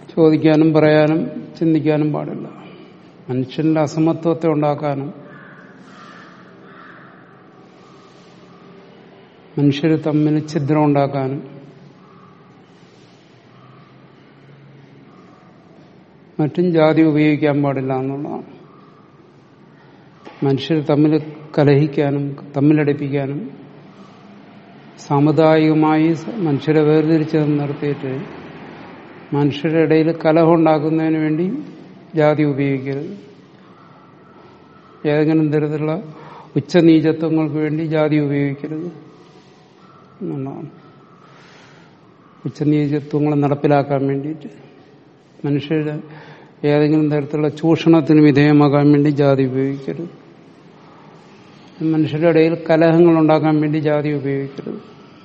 ചോദിക്കാനും പറയാനും ചിന്തിക്കാനും പാടില്ല മനുഷ്യന്റെ അസമത്വത്തെ ഉണ്ടാക്കാനും മനുഷ്യർ തമ്മിൽ ഛിദ്രം ഉണ്ടാക്കാനും മറ്റും ജാതി ഉപയോഗിക്കാൻ പാടില്ല എന്നുള്ളതാണ് മനുഷ്യർ തമ്മിൽ കലഹിക്കാനും തമ്മിലടിപ്പിക്കാനും സാമുദായികമായി മനുഷ്യരെ വേർതിരിച്ച് നിർത്തിയിട്ട് മനുഷ്യരുടെ ഇടയിൽ കലഹം ഉണ്ടാക്കുന്നതിന് വേണ്ടി ജാതി ഉപയോഗിക്കരുത് ഏതെങ്കിലും തരത്തിലുള്ള ഉച്ചനീചത്വങ്ങൾക്ക് വേണ്ടി ജാതി ഉപയോഗിക്കരുത് എന്നുള്ളതാണ് ഉച്ചനീചത്വങ്ങൾ നടപ്പിലാക്കാൻ വേണ്ടിയിട്ട് മനുഷ്യരുടെ ഏതെങ്കിലും തരത്തിലുള്ള ചൂഷണത്തിന് വിധേയമാകാൻ വേണ്ടി ജാതി ഉപയോഗിക്കരുത് മനുഷ്യരുടെ ഇടയിൽ കലഹങ്ങൾ ഉണ്ടാക്കാൻ വേണ്ടി ജാതി ഉപയോഗിക്കരുത്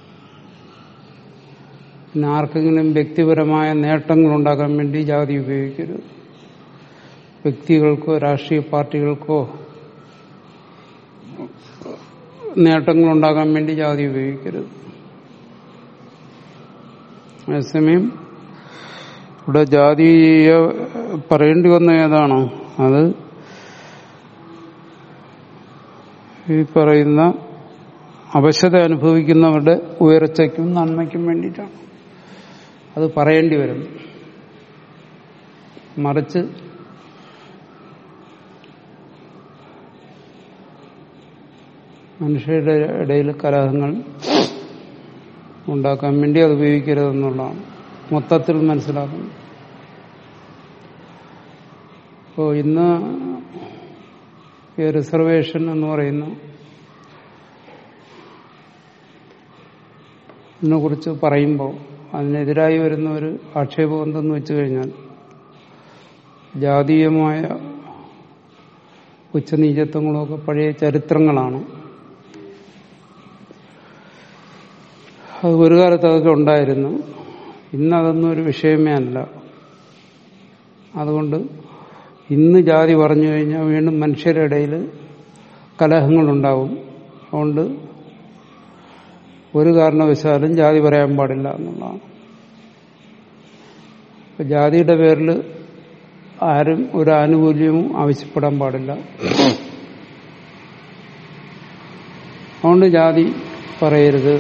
പിന്നെ ആർക്കെങ്കിലും വ്യക്തിപരമായ നേട്ടങ്ങൾ ഉണ്ടാക്കാൻ വേണ്ടി ജാതി ഉപയോഗിക്കരുത് വ്യക്തികൾക്കോ രാഷ്ട്രീയ പാർട്ടികൾക്കോ നേട്ടങ്ങൾ ഉണ്ടാക്കാൻ വേണ്ടി ജാതി ഉപയോഗിക്കരുത് അതേസമയം ഇവിടെ ജാതീയ പറയേണ്ടി വന്ന ഏതാണോ അത് ഈ പറയുന്ന അവശത അനുഭവിക്കുന്നവരുടെ ഉയർച്ചയ്ക്കും നന്മയ്ക്കും വേണ്ടിയിട്ടാണ് അത് പറയേണ്ടി വരുന്നു മറിച്ച് മനുഷ്യരുടെ ഇടയിൽ കലഹങ്ങൾ ഉണ്ടാക്കാൻ വേണ്ടി അത് ഉപയോഗിക്കരുതെന്നുള്ളതാണ് മൊത്തത്തിൽ മനസ്സിലാക്കുന്നത് അപ്പോൾ ഇന്ന് ഈ റിസർവേഷൻ എന്ന് പറയുന്ന ഇതിനെക്കുറിച്ച് പറയുമ്പോൾ അതിനെതിരായി വരുന്ന ഒരു ആക്ഷേപം എന്തെന്ന് വെച്ചു കഴിഞ്ഞാൽ ജാതീയമായ ഉച്ചനീചത്വങ്ങളൊക്കെ പഴയ ചരിത്രങ്ങളാണ് അത് ഒരു കാലത്ത് അതൊക്കെ ഉണ്ടായിരുന്നു ഇന്നതൊന്നും ഒരു വിഷയമേ അല്ല അതുകൊണ്ട് ഇന്ന് ജാതി പറഞ്ഞു കഴിഞ്ഞാൽ വീണ്ടും മനുഷ്യരുടെ ഇടയിൽ കലഹങ്ങളുണ്ടാവും അതുകൊണ്ട് ഒരു കാരണവശാലും ജാതി പറയാൻ പാടില്ല എന്നുള്ളതാണ് ഇപ്പൊ ജാതിയുടെ പേരിൽ ആരും ഒരു ആനുകൂല്യവും ആവശ്യപ്പെടാൻ പാടില്ല അതുകൊണ്ട് ജാതി പറയരുത്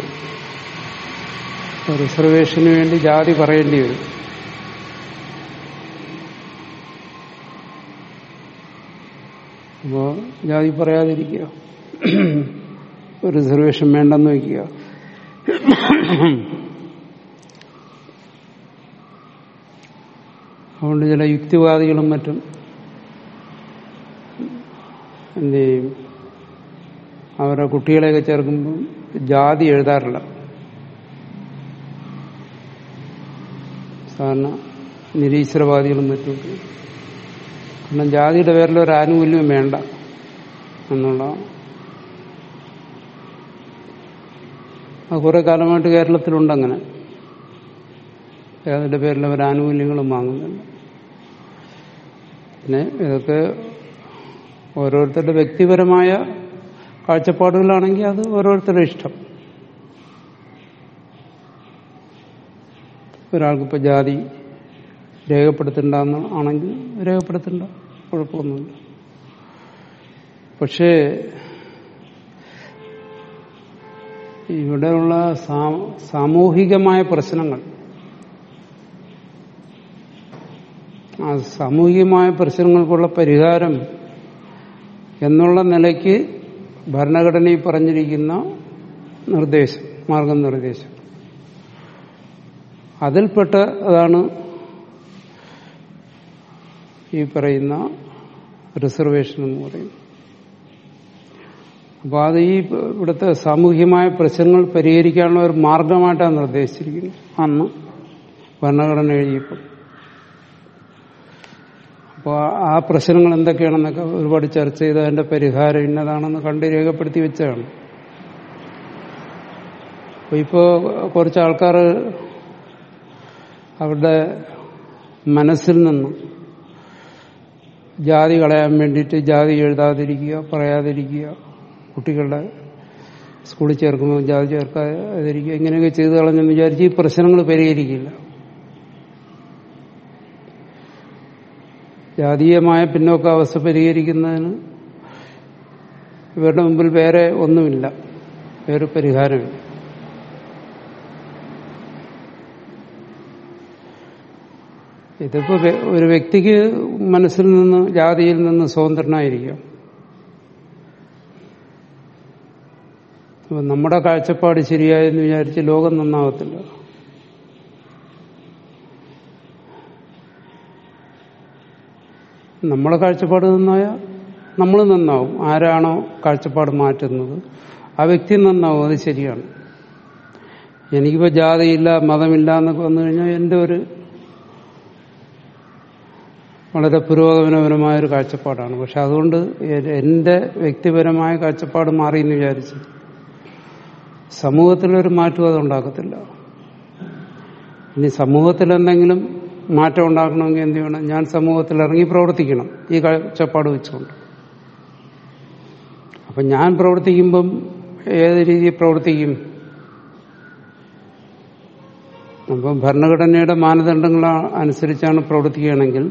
റിസർവേഷന് വേണ്ടി ജാതി പറയേണ്ടി വരും അപ്പോ ജാതി പറയാതിരിക്കുക റിസർവേഷൻ വേണ്ടെന്ന് വയ്ക്കുക അതുകൊണ്ട് ചില യുക്തിവാദികളും മറ്റും എന്ത് ചെയ്യും അവരുടെ കുട്ടികളെയൊക്കെ ചേർക്കുമ്പോൾ ജാതി എഴുതാറില്ല സാധാരണ നിരീശ്വരവാദികളും മറ്റും കാരണം ജാതിയുടെ പേരിൽ ഒരു ആനുകൂല്യം വേണ്ട എന്നുള്ള അത് കുറെ കാലമായിട്ട് കേരളത്തിലുണ്ട് അങ്ങനെ ജാതിയുടെ പേരിൽ അവർ ആനുകൂല്യങ്ങളും വാങ്ങുന്നുണ്ട് പിന്നെ ഇതൊക്കെ ഓരോരുത്തരുടെ വ്യക്തിപരമായ കാഴ്ചപ്പാടുകളാണെങ്കിൽ അത് ഓരോരുത്തരുടെ ഇഷ്ടം ഒരാൾക്കിപ്പോൾ ജാതി രേഖപ്പെടുത്തണ്ടെന്ന് ആണെങ്കിൽ രേഖപ്പെടുത്തണ്ട കുഴപ്പമൊന്നുമില്ല പക്ഷേ ഇവിടെയുള്ള സാമൂഹികമായ പ്രശ്നങ്ങൾ ആ സാമൂഹികമായ പ്രശ്നങ്ങൾക്കുള്ള പരിഹാരം എന്നുള്ള നിലയ്ക്ക് ഭരണഘടനയിൽ പറഞ്ഞിരിക്കുന്ന നിർദ്ദേശം മാർഗനിർദ്ദേശം അതിൽപ്പെട്ട അതാണ് ഈ പറയുന്ന റിസർവേഷൻ എന്ന് പറയുന്നത് അപ്പോൾ അത് ഈ ഇവിടുത്തെ സാമൂഹ്യമായ പ്രശ്നങ്ങൾ പരിഹരിക്കാനുള്ള ഒരു മാർഗമായിട്ടാണ് നിർദ്ദേശിച്ചിരിക്കുന്നത് അന്ന് ഭരണഘടന എഴുതിയപ്പോൾ അപ്പോൾ ആ പ്രശ്നങ്ങൾ എന്തൊക്കെയാണെന്നൊക്കെ ഒരുപാട് ചർച്ച ചെയ്ത് അതിന്റെ പരിഹാരം ഇന്നതാണെന്ന് കണ്ട് രേഖപ്പെടുത്തി വെച്ചതാണ് അപ്പോൾ ഇപ്പോൾ കുറച്ച് ആൾക്കാർ അവരുടെ മനസ്സിൽ നിന്ന് ജാതി കളയാൻ വേണ്ടിയിട്ട് ജാതി എഴുതാതിരിക്കുക പറയാതിരിക്കുക കുട്ടികളുടെ സ്കൂളിൽ ചേർക്കുമ്പോൾ ജാതി ചേർക്കാതിരിക്കുക ഇങ്ങനെയൊക്കെ ചെയ്തു കളഞ്ഞെന്ന് വിചാരിച്ച് ഈ പ്രശ്നങ്ങൾ പരിഹരിക്കില്ല ജാതീയമായ പിന്നോക്കാവസ്ഥ പരിഹരിക്കുന്നതിന് ഇവരുടെ മുമ്പിൽ വേറെ ഒന്നുമില്ല വേറെ പരിഹാരമില്ല ഇതിപ്പോ വ്യ- ഒരു വ്യക്തിക്ക് മനസ്സിൽ നിന്ന് ജാതിയിൽ നിന്ന് സ്വതന്ത്രനായിരിക്കാം അപ്പൊ നമ്മുടെ കാഴ്ചപ്പാട് ശരിയായെന്ന് വിചാരിച്ച് ലോകം നന്നാവത്തില്ല നമ്മളെ കാഴ്ചപ്പാട് നന്നായാൽ നമ്മൾ നന്നാവും ആരാണോ കാഴ്ചപ്പാട് മാറ്റുന്നത് ആ വ്യക്തി നന്നാവും അത് ശരിയാണ് എനിക്കിപ്പോൾ ജാതിയില്ല മതമില്ല എന്നൊക്കെ വന്നു കഴിഞ്ഞാൽ എൻ്റെ ഒരു വളരെ പുരോഗമനപരമായ ഒരു കാഴ്ചപ്പാടാണ് പക്ഷെ അതുകൊണ്ട് എ- എൻ്റെ വ്യക്തിപരമായ കാഴ്ചപ്പാട് മാറി എന്ന് വിചാരിച്ച് സമൂഹത്തിലൊരു മാറ്റം അത് ഉണ്ടാക്കത്തില്ല ഇനി സമൂഹത്തിൽ എന്തെങ്കിലും മാറ്റം ഉണ്ടാക്കണമെങ്കിൽ എന്ത് ചെയ്യണം ഞാൻ സമൂഹത്തിൽ ഇറങ്ങി പ്രവർത്തിക്കണം ഈ കാഴ്ചപ്പാട് വെച്ചുകൊണ്ട് അപ്പം ഞാൻ പ്രവർത്തിക്കുമ്പം ഏത് രീതിയിൽ പ്രവർത്തിക്കും അപ്പം ഭരണഘടനയുടെ മാനദണ്ഡങ്ങൾ അനുസരിച്ചാണ് പ്രവർത്തിക്കുകയാണെങ്കിൽ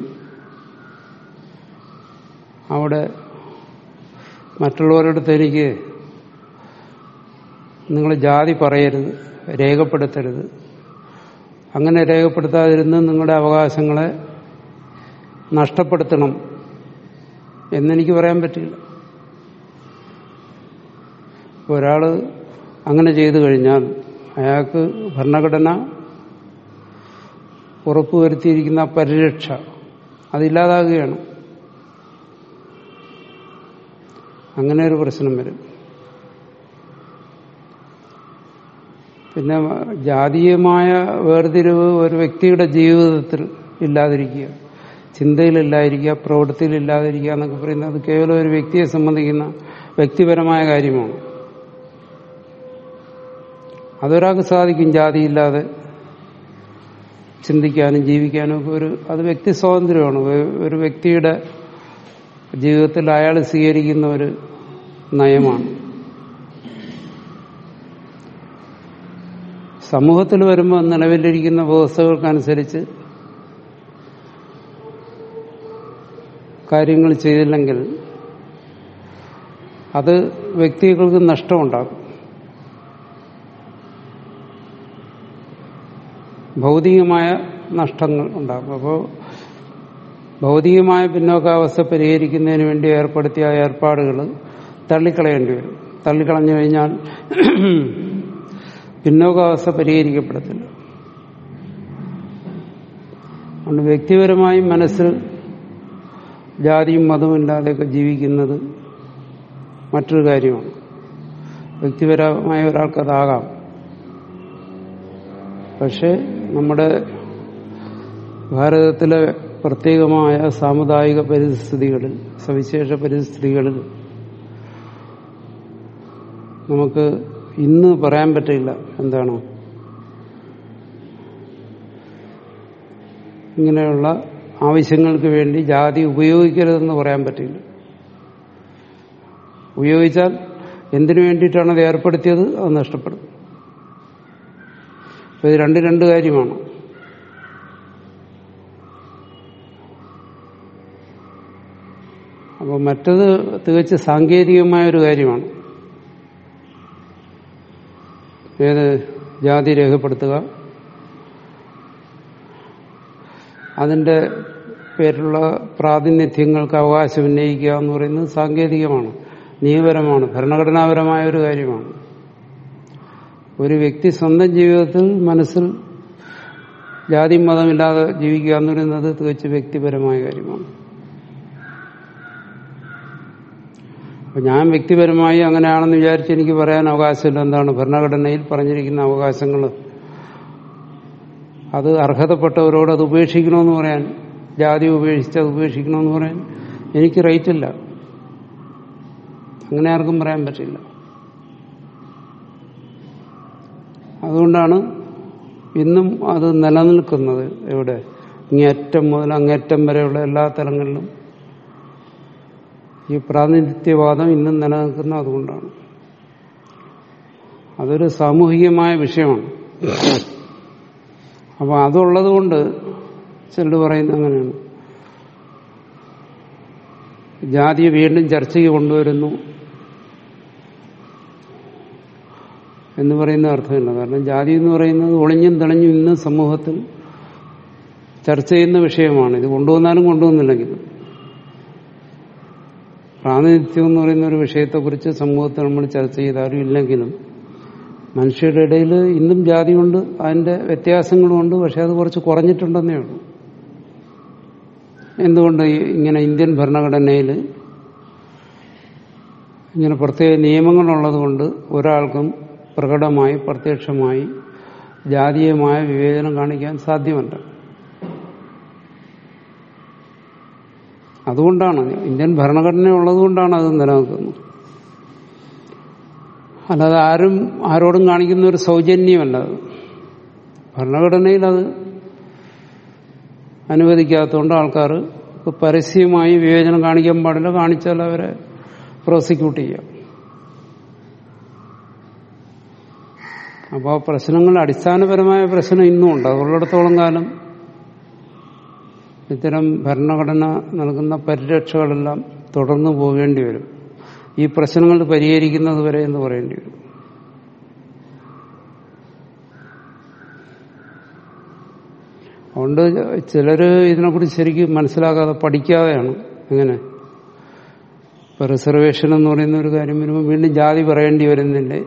അവിടെ മറ്റുള്ളവരടുത്ത് എനിക്ക് നിങ്ങൾ ജാതി പറയരുത് രേഖപ്പെടുത്തരുത് അങ്ങനെ രേഖപ്പെടുത്താതിരുന്ന് നിങ്ങളുടെ അവകാശങ്ങളെ നഷ്ടപ്പെടുത്തണം എന്നെനിക്ക് പറയാൻ പറ്റില്ല ഇപ്പൊ ഒരാള് അങ്ങനെ ചെയ്തു കഴിഞ്ഞാൽ അയാൾക്ക് ഭരണഘടന ഉറപ്പുവരുത്തിയിരിക്കുന്ന ആ പരിരക്ഷ അതില്ലാതാകുകയാണ് അങ്ങനെ ഒരു പ്രശ്നം വരും പിന്നെ ജാതീയമായ വേർതിരിവ് ഒരു വ്യക്തിയുടെ ജീവിതത്തിൽ ഇല്ലാതിരിക്കുക ചിന്തയിലില്ലാതിരിക്കുക പ്രവൃത്തിയിലില്ലാതിരിക്കുക എന്നൊക്കെ പറയുന്നത് അത് കേവലം ഒരു വ്യക്തിയെ സംബന്ധിക്കുന്ന വ്യക്തിപരമായ കാര്യമാണ് അതൊരാൾക്ക് സാധിക്കും ജാതിയില്ലാതെ ചിന്തിക്കാനും ജീവിക്കാനും ഒക്കെ ഒരു അത് വ്യക്തി സ്വാതന്ത്ര്യമാണ് ഒരു- ഒരു വ്യക്തിയുടെ ജീവിതത്തിൽ അയാൾ സ്വീകരിക്കുന്ന ഒരു നയമാണ് സമൂഹത്തിൽ വരുമ്പോൾ നിലവിലിരിക്കുന്ന വ്യവസ്ഥകൾക്കനുസരിച്ച് കാര്യങ്ങൾ ചെയ്തില്ലെങ്കിൽ അത് വ്യക്തികൾക്ക് നഷ്ടമുണ്ടാകും ഭൗതികമായ നഷ്ടങ്ങൾ ഉണ്ടാകും അപ്പോൾ ഭൗതികമായ പിന്നോക്കാവസ്ഥ പരിഹരിക്കുന്നതിന് വേണ്ടി ഏർപ്പെടുത്തിയ ഏർപ്പാടുകൾ തള്ളിക്കളയേണ്ടി വരും തള്ളിക്കളഞ്ഞു കഴിഞ്ഞാൽ പിന്നോക്കാവസ്ഥ പരിഹരിക്കപ്പെടത്തില്ല അതുകൊണ്ട് വ്യക്തിപരമായി മനസ്സിൽ ജാതിയും മതവും ഇല്ലാതെയൊക്കെ ജീവിക്കുന്നത് മറ്റൊരു കാര്യമാണ് വ്യക്തിപരമായ ഒരാൾക്കതാകാം പക്ഷെ നമ്മുടെ ഭാരതത്തിലെ പ്രത്യേകമായ സാമുദായിക പരിസ്ഥിതികളിൽ സവിശേഷ പരിസ്ഥിതികളിൽ നമുക്ക് ഇന്ന് പറയാൻ പറ്റില്ല എന്താണ് ഇങ്ങനെയുള്ള ആവശ്യങ്ങൾക്ക് വേണ്ടി ജാതി ഉപയോഗിക്കരുതെന്ന് പറയാൻ പറ്റില്ല ഉപയോഗിച്ചാൽ എന്തിനു വേണ്ടിയിട്ടാണ് അത് ഏർപ്പെടുത്തിയത് അത് നഷ്ടപ്പെടും അപ്പൊ ഇത് രണ്ട് രണ്ട് കാര്യമാണ് അപ്പോൾ മറ്റത് തികച്ച് സാങ്കേതികമായ ഒരു കാര്യമാണ് ഏത് ജാതി രേഖപ്പെടുത്തുക അതിന്റെ പേരിലുള്ള പ്രാതിനിധ്യങ്ങൾക്ക് അവകാശം ഉന്നയിക്കുക എന്ന് പറയുന്നത് സാങ്കേതികമാണ് നിയമപരമാണ് ഭരണഘടനാപരമായ ഒരു കാര്യമാണ് ഒരു വ്യക്തി സ്വന്തം ജീവിതത്തിൽ മനസ്സിൽ ജാതി മതമില്ലാതെ ജീവിക്കുക എന്ന് പറയുന്നത് തികച്ച് വ്യക്തിപരമായ കാര്യമാണ് അപ്പൊ ഞാൻ വ്യക്തിപരമായി അങ്ങനെയാണെന്ന് വിചാരിച്ച് എനിക്ക് പറയാൻ അവകാശമില്ല എന്താണ് ഭരണഘടനയിൽ പറഞ്ഞിരിക്കുന്ന അവകാശങ്ങൾ അത് അർഹതപ്പെട്ടവരോട് അത് ഉപേക്ഷിക്കണമെന്ന് പറയാൻ ജാതി ഉപേക്ഷിച്ച് അത് ഉപേക്ഷിക്കണമെന്ന് പറയാൻ എനിക്ക് റൈറ്റ് ഇല്ല അങ്ങനെ ആർക്കും പറയാൻ പറ്റില്ല അതുകൊണ്ടാണ് ഇന്നും അത് നിലനിൽക്കുന്നത് എവിടെ ഇങ്ങേറ്റം മുതൽ അങ്ങേറ്റം വരെയുള്ള എല്ലാ തലങ്ങളിലും ഈ പ്രാതിനിധ്യവാദം ഇന്നും നിലനിൽക്കുന്ന അതുകൊണ്ടാണ് അതൊരു സാമൂഹികമായ വിഷയമാണ് അപ്പോൾ അതുള്ളത് കൊണ്ട് ചിലർ പറയുന്നത് അങ്ങനെയാണ് ജാതിയെ വീണ്ടും ചർച്ചയ്ക്ക് കൊണ്ടുവരുന്നു എന്ന് പറയുന്ന അർത്ഥമില്ല കാരണം ജാതി എന്ന് പറയുന്നത് ഒളിഞ്ഞും തെളിഞ്ഞും ഇന്ന് സമൂഹത്തിൽ ചർച്ച ചെയ്യുന്ന വിഷയമാണ് ഇത് കൊണ്ടുവന്നാലും കൊണ്ടുവന്നില്ലെങ്കിലും പ്രാതിനിധ്യം എന്ന് പറയുന്ന ഒരു വിഷയത്തെക്കുറിച്ച് സമൂഹത്തിൽ നമ്മൾ ചർച്ച ചെയ്താലും ഇല്ലെങ്കിലും മനുഷ്യരുടെ ഇടയിൽ ഇന്നും ജാതിയുണ്ട് അതിന്റെ വ്യത്യാസങ്ങളുമുണ്ട് പക്ഷെ അത് കുറച്ച് കുറഞ്ഞിട്ടുണ്ടെന്നേ ഉള്ളൂ എന്തുകൊണ്ട് ഇങ്ങനെ ഇന്ത്യൻ ഭരണഘടനയിൽ ഇങ്ങനെ പ്രത്യേക നിയമങ്ങളുള്ളത് കൊണ്ട് ഒരാൾക്കും പ്രകടമായി പ്രത്യക്ഷമായി ജാതീയമായ വിവേചനം കാണിക്കാൻ സാധ്യമല്ല അതുകൊണ്ടാണ് ഇന്ത്യൻ ഭരണഘടന ഉള്ളതുകൊണ്ടാണ് അത് നിലനിൽക്കുന്നത് അല്ലാതെ ആരും ആരോടും കാണിക്കുന്ന ഒരു സൗജന്യമല്ല അത് ഭരണഘടനയിൽ അത് അനുവദിക്കാത്തതുകൊണ്ട് ആൾക്കാർ പരസ്യമായി വിവേചനം കാണിക്കാൻ പാടില്ല കാണിച്ചാൽ അവരെ പ്രോസിക്യൂട്ട് ചെയ്യാം അപ്പോൾ പ്രശ്നങ്ങൾ അടിസ്ഥാനപരമായ പ്രശ്നം ഇന്നും ഉണ്ട് അതുള്ളിടത്തോളം കാലം ഇത്തരം ഭരണഘടന നൽകുന്ന പരിരക്ഷകളെല്ലാം തുടർന്നു പോകേണ്ടി വരും ഈ പ്രശ്നങ്ങൾ പരിഹരിക്കുന്നത് വരെ എന്ന് പറയേണ്ടി വരും അതുകൊണ്ട് ചിലര് ഇതിനെക്കുറിച്ച് ശരിക്കും മനസ്സിലാക്കാതെ പഠിക്കാതെയാണ് എങ്ങനെ ഇപ്പൊ റിസർവേഷൻ എന്ന് പറയുന്ന ഒരു കാര്യം വരുമ്പോൾ വീണ്ടും ജാതി പറയേണ്ടി വരുന്നില്ലേ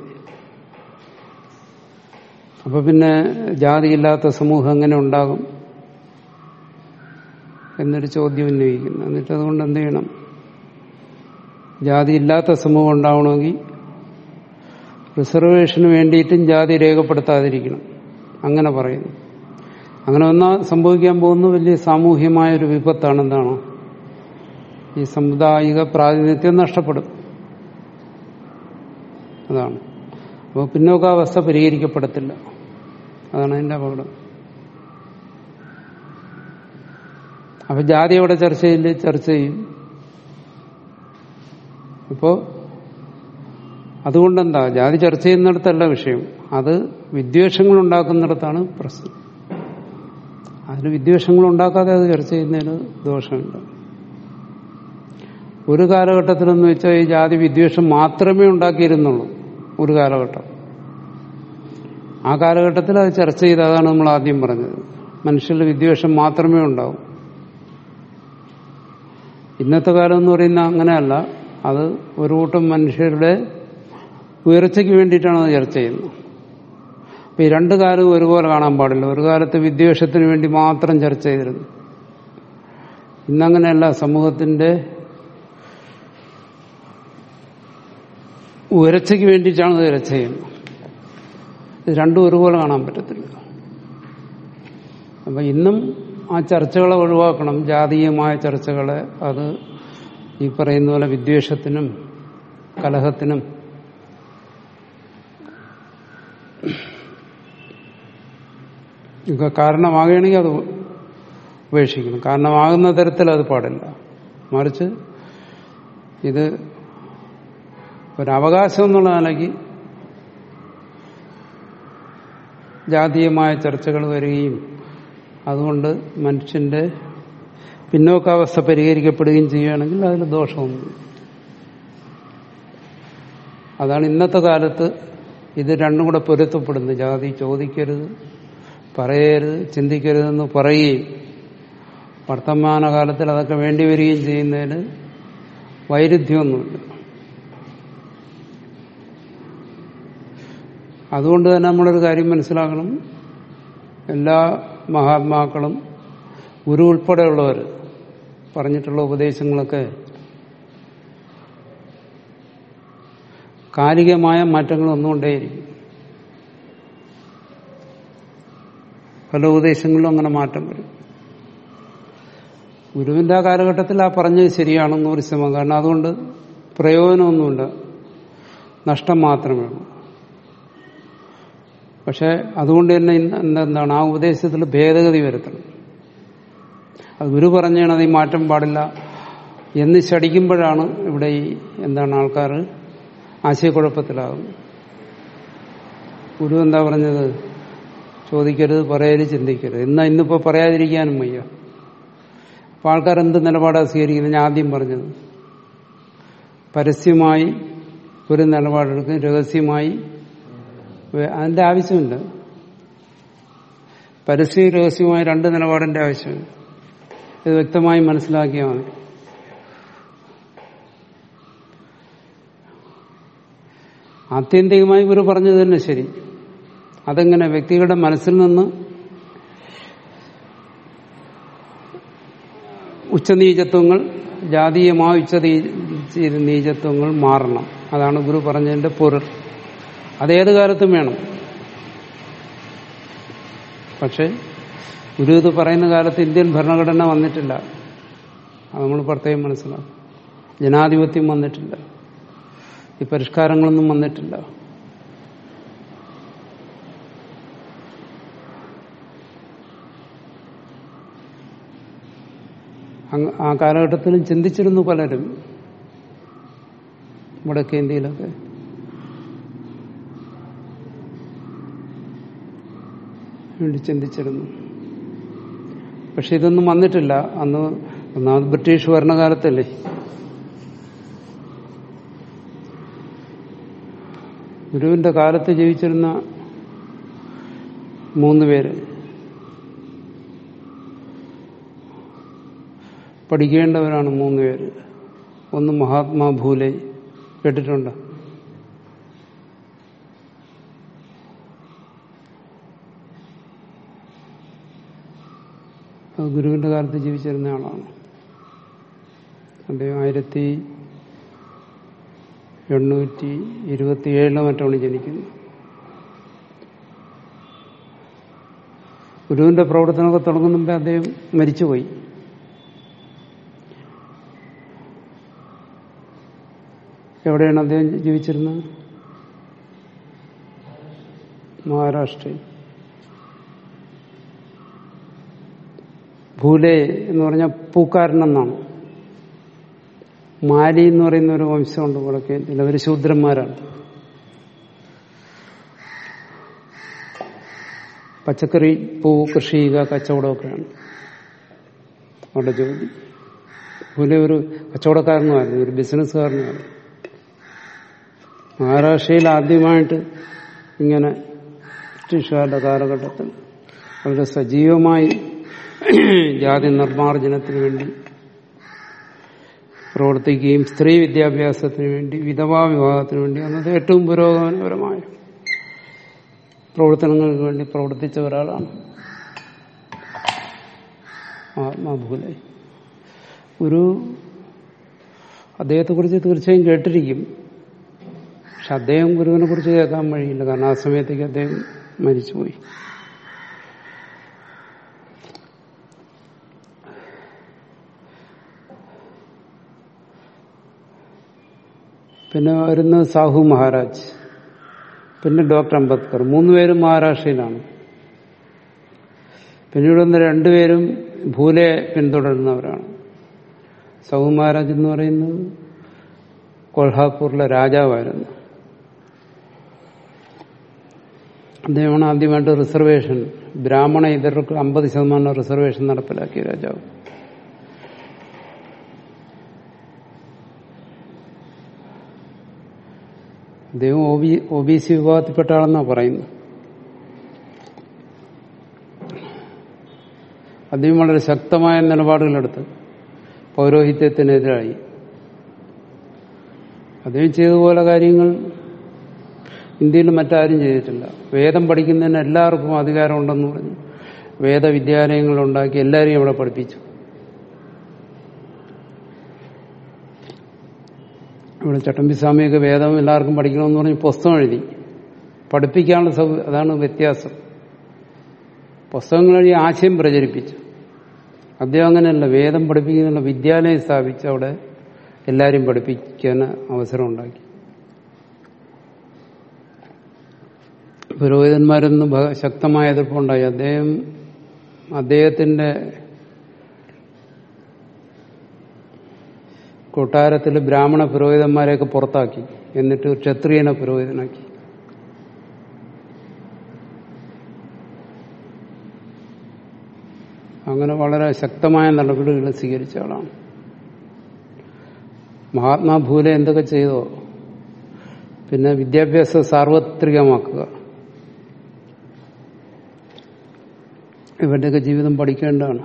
അപ്പൊ പിന്നെ ജാതിയില്ലാത്ത സമൂഹം എങ്ങനെ ഉണ്ടാകും എന്നൊരു ചോദ്യം ഉന്നയിക്കുന്നു എന്നിട്ട് അതുകൊണ്ട് എന്ത് ചെയ്യണം ജാതി ഇല്ലാത്ത സമൂഹം ഉണ്ടാവണമെങ്കിൽ റിസർവേഷന് വേണ്ടിയിട്ടും ജാതി രേഖപ്പെടുത്താതിരിക്കണം അങ്ങനെ പറയുന്നു അങ്ങനെ വന്നാൽ സംഭവിക്കാൻ പോകുന്ന വലിയ സാമൂഹ്യമായ ഒരു വിപത്താണ് എന്താണ് ഈ സമുദായിക പ്രാതിനിധ്യം നഷ്ടപ്പെടും അതാണ് അപ്പോൾ പിന്നോക്കാവസ്ഥ പരിഹരിക്കപ്പെടത്തില്ല അതാണ് അതിന്റെ അപകടം അപ്പൊ ജാതി അവിടെ ചർച്ച ചെയ്യില്ല ചർച്ച ചെയ്യും അപ്പോ അതുകൊണ്ടെന്താ ജാതി ചർച്ച ചെയ്യുന്നിടത്തല്ല വിഷയം അത് വിദ്വേഷങ്ങൾ ഉണ്ടാക്കുന്നിടത്താണ് പ്രശ്നം അതിന് വിദ്വേഷങ്ങൾ ഉണ്ടാക്കാതെ അത് ചർച്ച ചെയ്യുന്നതിന് ദോഷമില്ല ഒരു കാലഘട്ടത്തിലെന്ന് വെച്ചാൽ ഈ ജാതി വിദ്വേഷം മാത്രമേ ഉണ്ടാക്കിയിരുന്നുള്ളൂ ഒരു കാലഘട്ടം ആ കാലഘട്ടത്തിൽ അത് ചർച്ച ചെയ്ത് അതാണ് നമ്മൾ ആദ്യം പറഞ്ഞത് മനുഷ്യരുടെ വിദ്വേഷം മാത്രമേ ഉണ്ടാവൂ ഇന്നത്തെ കാലം എന്ന് പറയുന്ന അങ്ങനെയല്ല അത് ഒരു കൂട്ടം മനുഷ്യരുടെ ഉയർച്ചയ്ക്ക് വേണ്ടിയിട്ടാണ് അത് ചർച്ച ചെയ്യുന്നത് അപ്പൊ ഈ രണ്ട് കാലവും ഒരുപോലെ കാണാൻ പാടില്ല ഒരു കാലത്ത് വിദ്വേഷത്തിന് വേണ്ടി മാത്രം ചർച്ച ചെയ്തിരുന്നു ഇന്നങ്ങനെയല്ല സമൂഹത്തിന്റെ ഉയർച്ചയ്ക്ക് വേണ്ടിയിട്ടാണ് ഇത് ചർച്ച ചെയ്യുന്നത് ഇത് രണ്ടും ഒരുപോലെ കാണാൻ പറ്റത്തില്ല അപ്പൊ ഇന്നും ആ ചർച്ചകളെ ഒഴിവാക്കണം ജാതീയമായ ചർച്ചകളെ അത് ഈ പറയുന്ന പോലെ വിദ്വേഷത്തിനും കലഹത്തിനും ഒക്കെ കാരണമാകുകയാണെങ്കിൽ അത് ഉപേക്ഷിക്കണം കാരണമാകുന്ന തരത്തിൽ അത് പാടില്ല മറിച്ച് ഇത് ഒരവകാശം എന്നുള്ള നിലയ്ക്ക് ജാതീയമായ ചർച്ചകൾ വരികയും അതുകൊണ്ട് മനുഷ്യന്റെ പിന്നോക്കാവസ്ഥ പരിഹരിക്കപ്പെടുകയും ചെയ്യുകയാണെങ്കിൽ അതിൽ ദോഷമൊന്നും അതാണ് ഇന്നത്തെ കാലത്ത് ഇത് രണ്ടും കൂടെ പൊരുത്തപ്പെടുന്നു ജാതി ചോദിക്കരുത് പറയരുത് ചിന്തിക്കരുതെന്ന് പറയുകയും വർത്തമാനകാലത്തിൽ അതൊക്കെ വേണ്ടി വരികയും ചെയ്യുന്നതിന് വൈരുദ്ധ്യമൊന്നുമില്ല അതുകൊണ്ട് തന്നെ നമ്മളൊരു കാര്യം മനസ്സിലാക്കണം എല്ലാ മഹാത്മാക്കളും ഗുരു ഉൾപ്പെടെയുള്ളവർ പറഞ്ഞിട്ടുള്ള ഉപദേശങ്ങളൊക്കെ കാലികമായ മാറ്റങ്ങൾ ഒന്നുകൊണ്ടേയിരിക്കും പല ഉപദേശങ്ങളിലും അങ്ങനെ മാറ്റം വരും ഗുരുവിന്റെ ആ കാലഘട്ടത്തിൽ ആ പറഞ്ഞത് ശരിയാണെന്ന് ഒരു ശ്രമം കാരണം അതുകൊണ്ട് പ്രയോജനമൊന്നുമില്ല നഷ്ടം മാത്രമേ ഉള്ളൂ പക്ഷെ അതുകൊണ്ട് തന്നെ എന്താണ് ആ ഉപദേശത്തിൽ ഭേദഗതി വരുത്തണം അത് ഗുരു പറഞ്ഞാണ് അത് ഈ മാറ്റം പാടില്ല എന്ന് ശടിക്കുമ്പോഴാണ് ഇവിടെ ഈ എന്താണ് ആൾക്കാർ ആശയക്കുഴപ്പത്തിലാകുന്നത് ഗുരു എന്താ പറഞ്ഞത് ചോദിക്കരുത് പറയരുത് ചിന്തിക്കരുത് എന്നാ ഇന്നിപ്പോ പറയാതിരിക്കാനും വയ്യ അപ്പൊ ആൾക്കാർ എന്ത് നിലപാടാണ് സ്വീകരിക്കുന്നത് ഞാൻ ആദ്യം പറഞ്ഞത് പരസ്യമായി ഒരു നിലപാടെടുക്കും രഹസ്യമായി വേ- അതിന്റെ ആവശ്യമില്ല പരസ്യ രഹസ്യമായ രണ്ട് നിലപാടിന്റെ ആവശ്യമില്ല ഇത് വ്യക്തമായി മനസ്സിലാക്കിയാൽ മതി ആത്യന്തികമായി ഇവർ പറഞ്ഞത് തന്നെ ശരി അതെങ്ങനെ വ്യക്തികളുടെ മനസ്സിൽ നിന്ന് ഉച്ചനീചത്വങ്ങൾ ജാതീയമായ ഉച്ച നീചത്വങ്ങൾ മാറണം അതാണ് ഗുരു പറഞ്ഞതിന്റെ പൊരുൾ അതേത് കാലത്തും വേണം പക്ഷെ ഗുരു ഇത് പറയുന്ന കാലത്ത് ഇന്ത്യൻ ഭരണഘടന വന്നിട്ടില്ല അത് നമ്മൾ പ്രത്യേകം മനസ്സിലാക്കും ജനാധിപത്യം വന്നിട്ടില്ല ഈ പരിഷ്കാരങ്ങളൊന്നും വന്നിട്ടില്ല അങ്ങ് ആ കാലഘട്ടത്തിലും ചിന്തിച്ചിരുന്നു പലരും വടക്കേ ഇന്ത്യയിലൊക്കെ വേണ്ടി ചിന്തിച്ചിരുന്നു പക്ഷെ ഇതൊന്നും വന്നിട്ടില്ല അന്ന് ഒന്നാമത് ബ്രിട്ടീഷ് ഭരണകാലത്തല്ലേ ഗുരുവിന്റെ കാലത്ത് ജീവിച്ചിരുന്ന മൂന്ന് പേര് പഠിക്കേണ്ടവരാണ് മൂന്ന് പേര് ഒന്ന് മഹാത്മാ ഭൂലെ കേട്ടിട്ടുണ്ട് അത് ഗുരുവിന്റെ കാലത്ത് ജീവിച്ചിരുന്ന ആളാണ് അദ്ദേഹം ആയിരത്തി എണ്ണൂറ്റി ഇരുപത്തിയേഴിലോ മറ്റാണ് ജനിക്കുന്നത് ഗുരുവിന്റെ പ്രവർത്തനമൊക്കെ തുടങ്ങുന്ന മുമ്പേ അദ്ദേഹം മരിച്ചുപോയി എവിടെയാണ് അദ്ദേഹം ജീവിച്ചിരുന്നത് മഹാരാഷ്ട്രയിൽ ഭൂലെ എന്ന് പറഞ്ഞാൽ പൂക്കാരനെന്നാണ് മാലി എന്ന് പറയുന്ന ഒരു വംശമുണ്ട് വടക്കേ ഇന്ത്യയിൽ അവർ ശൂദ്രന്മാരാണ് പച്ചക്കറി പൂ കൃഷി ചെയ്യുക കച്ചവടമൊക്കെയാണ് അവരുടെ ജോലി ഭൂലെ ഒരു കച്ചവടക്കാരനുമായിരുന്നു ഒരു ബിസിനസ്സുകാരനുമായിരുന്നു മഹാരാഷ്ട്രയിൽ ആദ്യമായിട്ട് ഇങ്ങനെ ബ്രിട്ടീഷുകാരുടെ കാലഘട്ടത്തിൽ വളരെ സജീവമായി ജാതി നിർമ്മാർജ്ജനത്തിന് വേണ്ടി പ്രവർത്തിക്കുകയും സ്ത്രീ വിദ്യാഭ്യാസത്തിന് വേണ്ടി വിധവാ വിവാഹത്തിന് വേണ്ടി എന്നത് ഏറ്റവും പുരോഗമനപരമായ പ്രവർത്തനങ്ങൾക്ക് വേണ്ടി പ്രവർത്തിച്ച ഒരാളാണ് മഹാത്മാഭൂലെ ഒരു അദ്ദേഹത്തെക്കുറിച്ച് തീർച്ചയായും കേട്ടിരിക്കും പക്ഷെ അദ്ദേഹം ഗുരുവിനെ കുറിച്ച് കേൾക്കാൻ വഴിയില്ല കാരണം ആ സമയത്തേക്ക് അദ്ദേഹം മരിച്ചുപോയി പിന്നെ വരുന്നത് സാഹു മഹാരാജ് പിന്നെ ഡോക്ടർ അംബേദ്കർ മൂന്നുപേരും മഹാരാഷ്ട്രയിലാണ് പിന്നീട് വന്ന് രണ്ടുപേരും ഭൂലെ പിന്തുടരുന്നവരാണ് സാഹു മഹാരാജ് എന്ന് പറയുന്നത് കൊൽഹാപൂറിലെ രാജാവായിരുന്നു അദ്ദേഹമാണ് ആദ്യമായിട്ട് റിസർവേഷൻ ബ്രാഹ്മണ ഇതർക്ക് അമ്പത് ശതമാനം റിസർവേഷൻ നടപ്പിലാക്കിയ രാജാവ് അദ്ദേഹം ഒ ബി സി വിഭാഗത്തിൽപ്പെട്ട ആളെന്നാണ് പറയുന്നത് അദ്ദേഹം വളരെ ശക്തമായ നിലപാടുകളെടുത്ത് പൗരോഹിത്യത്തിനെതിരായി അദ്ദേഹം ചെയ്തതുപോലെ കാര്യങ്ങൾ ഇന്ത്യയിൽ മറ്റാരും ചെയ്തിട്ടില്ല വേദം പഠിക്കുന്നതിന് എല്ലാവർക്കും അധികാരമുണ്ടെന്ന് പറഞ്ഞു വേദവിദ്യാലയങ്ങൾ ഉണ്ടാക്കി എല്ലാവരെയും അവിടെ പഠിപ്പിച്ചു ഇവിടെ ചട്ടമ്പിസ്വാമിയൊക്കെ വേദം എല്ലാവർക്കും പഠിക്കണമെന്ന് പറഞ്ഞ് പുസ്തകം എഴുതി പഠിപ്പിക്കാനുള്ള സൗ അതാണ് വ്യത്യാസം പുസ്തകങ്ങൾ വഴി ആശയം പ്രചരിപ്പിച്ചു അദ്ദേഹം അങ്ങനെയല്ല വേദം പഠിപ്പിക്കുന്നുള്ള വിദ്യാലയം സ്ഥാപിച്ച് അവിടെ എല്ലാവരും പഠിപ്പിക്കാൻ അവസരം ഉണ്ടാക്കി പുരോഹിതന്മാരൊന്നും ഭ- ശക്തമായ എതിർപ്പുണ്ടായി അദ്ദേഹം അദ്ദേഹത്തിന്റെ കൊട്ടാരത്തിൽ ബ്രാഹ്മണ പുരോഹിതന്മാരെയൊക്കെ പുറത്താക്കി എന്നിട്ട് ക്ഷത്രിയനെ പുരോഹിതനാക്കി അങ്ങനെ വളരെ ശക്തമായ നടപടികൾ സ്വീകരിച്ച ആളാണ് മഹാത്മാഭൂലെ എന്തൊക്കെ ചെയ്തോ പിന്നെ വിദ്യാഭ്യാസം സാർവത്രികമാക്കുക ഇവരുടെയൊക്കെ ജീവിതം പഠിക്കേണ്ടതാണ്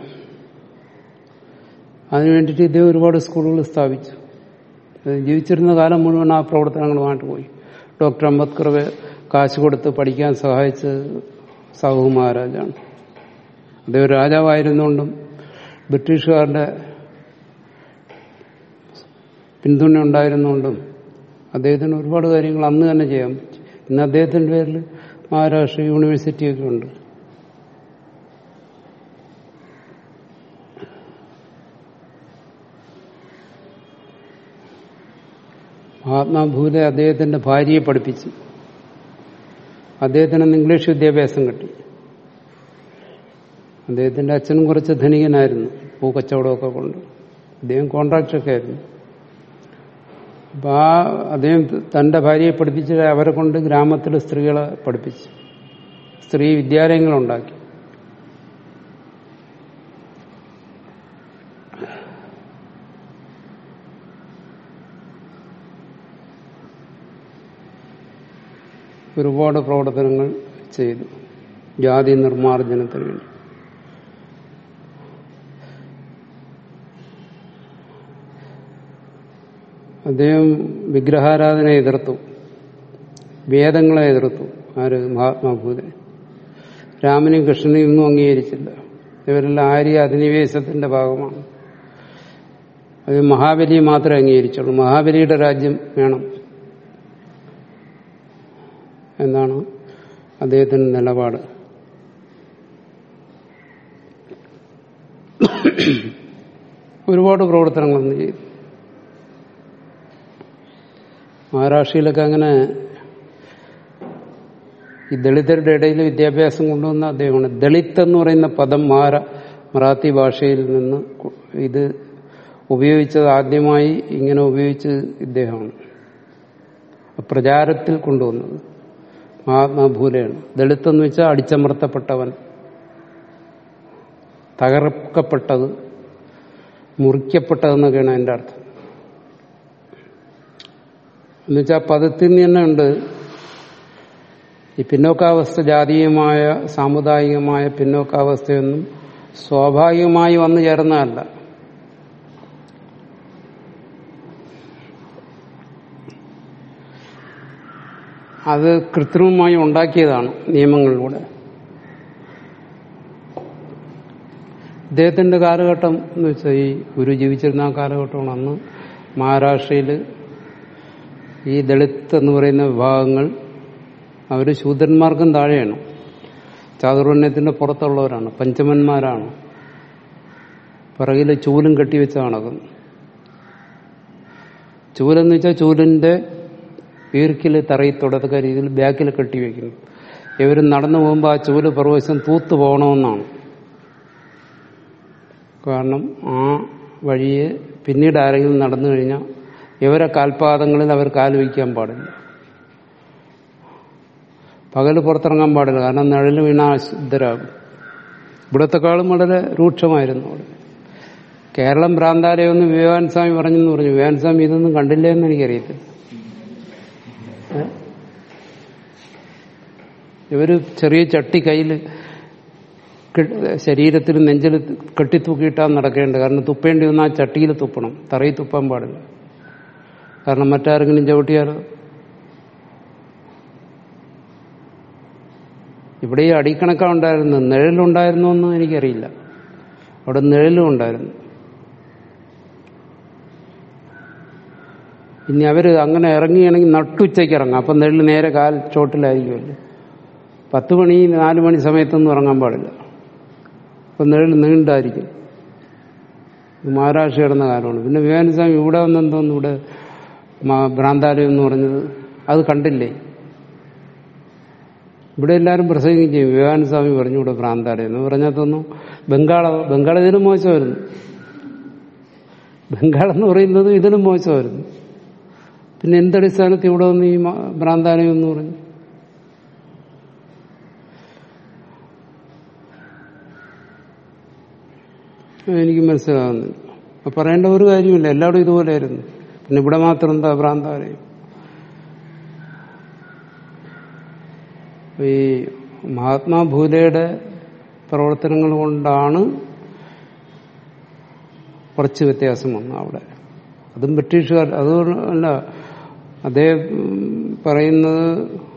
അതിനു വേണ്ടിയിട്ട് ഇദ്ദേഹം ഒരുപാട് സ്കൂളുകൾ സ്ഥാപിച്ചു ജീവിച്ചിരുന്ന കാലം മുഴുവൻ ആ പ്രവർത്തനങ്ങളുമായിട്ട് പോയി ഡോക്ടർ അംബേദ്കർ കാശ് കൊടുത്ത് പഠിക്കാൻ സഹായിച്ച് സാഹു മഹാരാജാണ് അദ്ദേഹം രാജാവായിരുന്നുകൊണ്ടും ബ്രിട്ടീഷുകാരുടെ പിന്തുണ ഉണ്ടായിരുന്നുകൊണ്ടും അദ്ദേഹത്തിന് ഒരുപാട് കാര്യങ്ങൾ അന്ന് തന്നെ ചെയ്യാൻ പറ്റി ഇന്ന് അദ്ദേഹത്തിന്റെ പേരിൽ മഹാരാഷ്ട്ര യൂണിവേഴ്സിറ്റിയൊക്കെ ഉണ്ട് മഹാത്മാഭൂലെ അദ്ദേഹത്തിന്റെ ഭാര്യയെ പഠിപ്പിച്ചു അദ്ദേഹത്തിന് ഇംഗ്ലീഷ് വിദ്യാഭ്യാസം കിട്ടി അദ്ദേഹത്തിന്റെ അച്ഛനും കുറച്ച് ധനികനായിരുന്നു പൂക്കച്ചവടമൊക്കെ കൊണ്ട് അദ്ദേഹം കോൺട്രാക്ടറൊക്കെ ആയിരുന്നു അപ്പൊ ആ അദ്ദേഹം തന്റെ ഭാര്യയെ പഠിപ്പിച്ച് അവരെ കൊണ്ട് ഗ്രാമത്തിലെ സ്ത്രീകളെ പഠിപ്പിച്ചു സ്ത്രീ വിദ്യാലയങ്ങളുണ്ടാക്കി ഒരുപാട് പ്രവർത്തനങ്ങൾ ചെയ്തു ജാതി നിർമ്മാർജ്ജനത്തിന് വേണ്ടി അദ്ദേഹം വിഗ്രഹാരാധന എതിർത്തു വേദങ്ങളെ എതിർത്തു ആര് മഹാത്മാഭൂതൻ രാമനെയും കൃഷ്ണനെയും ഒന്നും അംഗീകരിച്ചില്ല ഇവരെല്ലാം ആര്യ അധിനിവേശത്തിന്റെ ഭാഗമാണ് അത് മഹാബലിയെ മാത്രമേ അംഗീകരിച്ചുള്ളൂ മഹാബലിയുടെ രാജ്യം വേണം എന്നാണ് അദ്ദേഹത്തിന്റെ നിലപാട് ഒരുപാട് പ്രവർത്തനങ്ങളൊന്നും ചെയ്തു മഹാരാഷ്ട്രയിലൊക്കെ അങ്ങനെ ഈ ദളിതരുടെ ഇടയിൽ വിദ്യാഭ്യാസം കൊണ്ടുവന്ന അദ്ദേഹമാണ് ദളിത് എന്ന് പറയുന്ന പദം മഹാരാ മറാത്തി ഭാഷയിൽ നിന്ന് ഇത് ഉപയോഗിച്ചത് ആദ്യമായി ഇങ്ങനെ ഉപയോഗിച്ച് ഇദ്ദേഹമാണ് പ്രചാരത്തിൽ കൊണ്ടുവന്നത് മഹാത്മാഭൂലയാണ് ദളിത് എന്ന് വെച്ചാൽ അടിച്ചമർത്തപ്പെട്ടവൻ തകർക്കപ്പെട്ടത് മുറിക്കപ്പെട്ടതെന്നൊക്കെയാണ് അതിൻ്റെ അർത്ഥം എന്നുവെച്ചാൽ പദത്തിൽ നിന്ന് തന്നെ ഉണ്ട് ഈ പിന്നോക്കാവസ്ഥ ജാതീയമായ സാമുദായികമായ പിന്നോക്കാവസ്ഥയൊന്നും സ്വാഭാവികമായി വന്നു ചേർന്നതല്ല അത് കൃത്രിമമായി ഉണ്ടാക്കിയതാണ് നിയമങ്ങളിലൂടെ ഇദ്ദേഹത്തിന്റെ കാലഘട്ടം എന്ന് വെച്ചാൽ ഈ ഗുരു ജീവിച്ചിരുന്ന ആ കാലഘട്ടമാണ് അന്ന് മഹാരാഷ്ട്രയിൽ ഈ ദളിത് എന്ന് പറയുന്ന വിഭാഗങ്ങൾ അവർ ശൂദ്രന്മാർക്കും താഴെയാണ് ചാതുർവർണ്ണയത്തിന്റെ പുറത്തുള്ളവരാണ് പഞ്ചമന്മാരാണ് പിറകിൽ ചൂലും കെട്ടിവെച്ച നടക്കുന്നു ചൂലെന്ന് വെച്ചാൽ ചൂലിന്റെ ഈർക്കിൽ തറയിൽ തുടക്ക രീതിയിൽ ബാക്കിൽ കെട്ടിവെക്കുന്നു ഇവർ നടന്നു പോകുമ്പോൾ ആ ചൂല് പ്രവേശം തൂത്തു പോകണമെന്നാണ് കാരണം ആ വഴിയെ പിന്നീട് ആരെങ്കിലും നടന്നു കഴിഞ്ഞാൽ ഇവരെ കാൽപാദങ്ങളിൽ അവർ കാൽ വയ്ക്കാൻ പാടില്ല പകല് പുറത്തിറങ്ങാൻ പാടില്ല കാരണം നിഴല് വീണ അശുദ്ധരാകും ഇവിടത്തെക്കാളും വളരെ രൂക്ഷമായിരുന്നു അവിടെ കേരളം ഭ്രാന്താലയം എന്ന് വിവേകാനന്ദ സ്വാമി പറഞ്ഞെന്ന് പറഞ്ഞു വിവേകാനന്ദ സ്വാമി ഇതൊന്നും കണ്ടില്ലേ എന്ന് എനിക്കറിയത്തില്ല ഇവര് ചെറിയ ചട്ടി കയ്യിൽ ശരീരത്തിൽ നെഞ്ചിൽ കെട്ടിത്തൂക്കിയിട്ടാണ് നടക്കേണ്ടത് കാരണം തുപ്പേണ്ടി വന്നാൽ ആ ചട്ടിയിൽ തുപ്പണം തറയിൽ തുപ്പാൻ പാടില്ല കാരണം മറ്റാരെങ്കിലും ചവിട്ടിയാലോ ഇവിടെ ഈ അടിക്കണക്ക ഉണ്ടായിരുന്നു നിഴലുണ്ടായിരുന്നോ എന്ന് എനിക്കറിയില്ല അവിടെ നിഴലും ഉണ്ടായിരുന്നു ഇനി അവര് അങ്ങനെ ഇറങ്ങിയാണെങ്കിൽ നട്ടുച്ചയ്ക്ക് ഇറങ്ങാം അപ്പം നെല്ല് നേരെ കാൽ ചോട്ടിലായിരിക്കുമല്ലോ പത്ത് മണി നാല് മണി സമയത്തൊന്നും ഇറങ്ങാൻ പാടില്ല അപ്പം നിഴൽ നീണ്ടായിരിക്കും ഇത് മഹാരാഷ്ട്ര കിടന്ന കാലമാണ് പിന്നെ വിവേകാനന്ദസ്വാമി ഇവിടെ വന്നെന്തോന്നു ഇവിടെ ഭ്രാന്താലയം എന്ന് പറഞ്ഞത് അത് കണ്ടില്ലേ ഇവിടെ എല്ലാവരും പ്രസംഗിക്കും ചെയ്യും വിവേകാനന്ദ സ്വാമി പറഞ്ഞു ഇവിടെ ഭ്രാന്താലയം എന്ന് പറഞ്ഞാൽ ബംഗാള ബംഗാൾ ഇതിനും മോശമായിരുന്നു ബംഗാൾ എന്ന് പറയുന്നത് ഇതിനും മോശമായിരുന്നു പിന്നെ എന്തടിസ്ഥാനത്തിൽ ഇവിടെ വന്ന് ഈ ഭ്രാന്താലയം എന്ന് പറഞ്ഞു എനിക്ക് മനസ്സിലാകുന്നില്ല പറയേണ്ട ഒരു കാര്യമില്ല എല്ലാവരും ഇതുപോലെയായിരുന്നു പിന്നെ ഇവിടെ മാത്രം എന്താ ഭ്രാന്താലയം ഈ മഹാത്മാ ഭൂലയുടെ പ്രവർത്തനങ്ങൾ കൊണ്ടാണ് കുറച്ച് വ്യത്യാസം വന്നത് അവിടെ അതും ബ്രിട്ടീഷുകാർ അതുകൊണ്ടല്ല അദ്ദേഹം പറയുന്നത്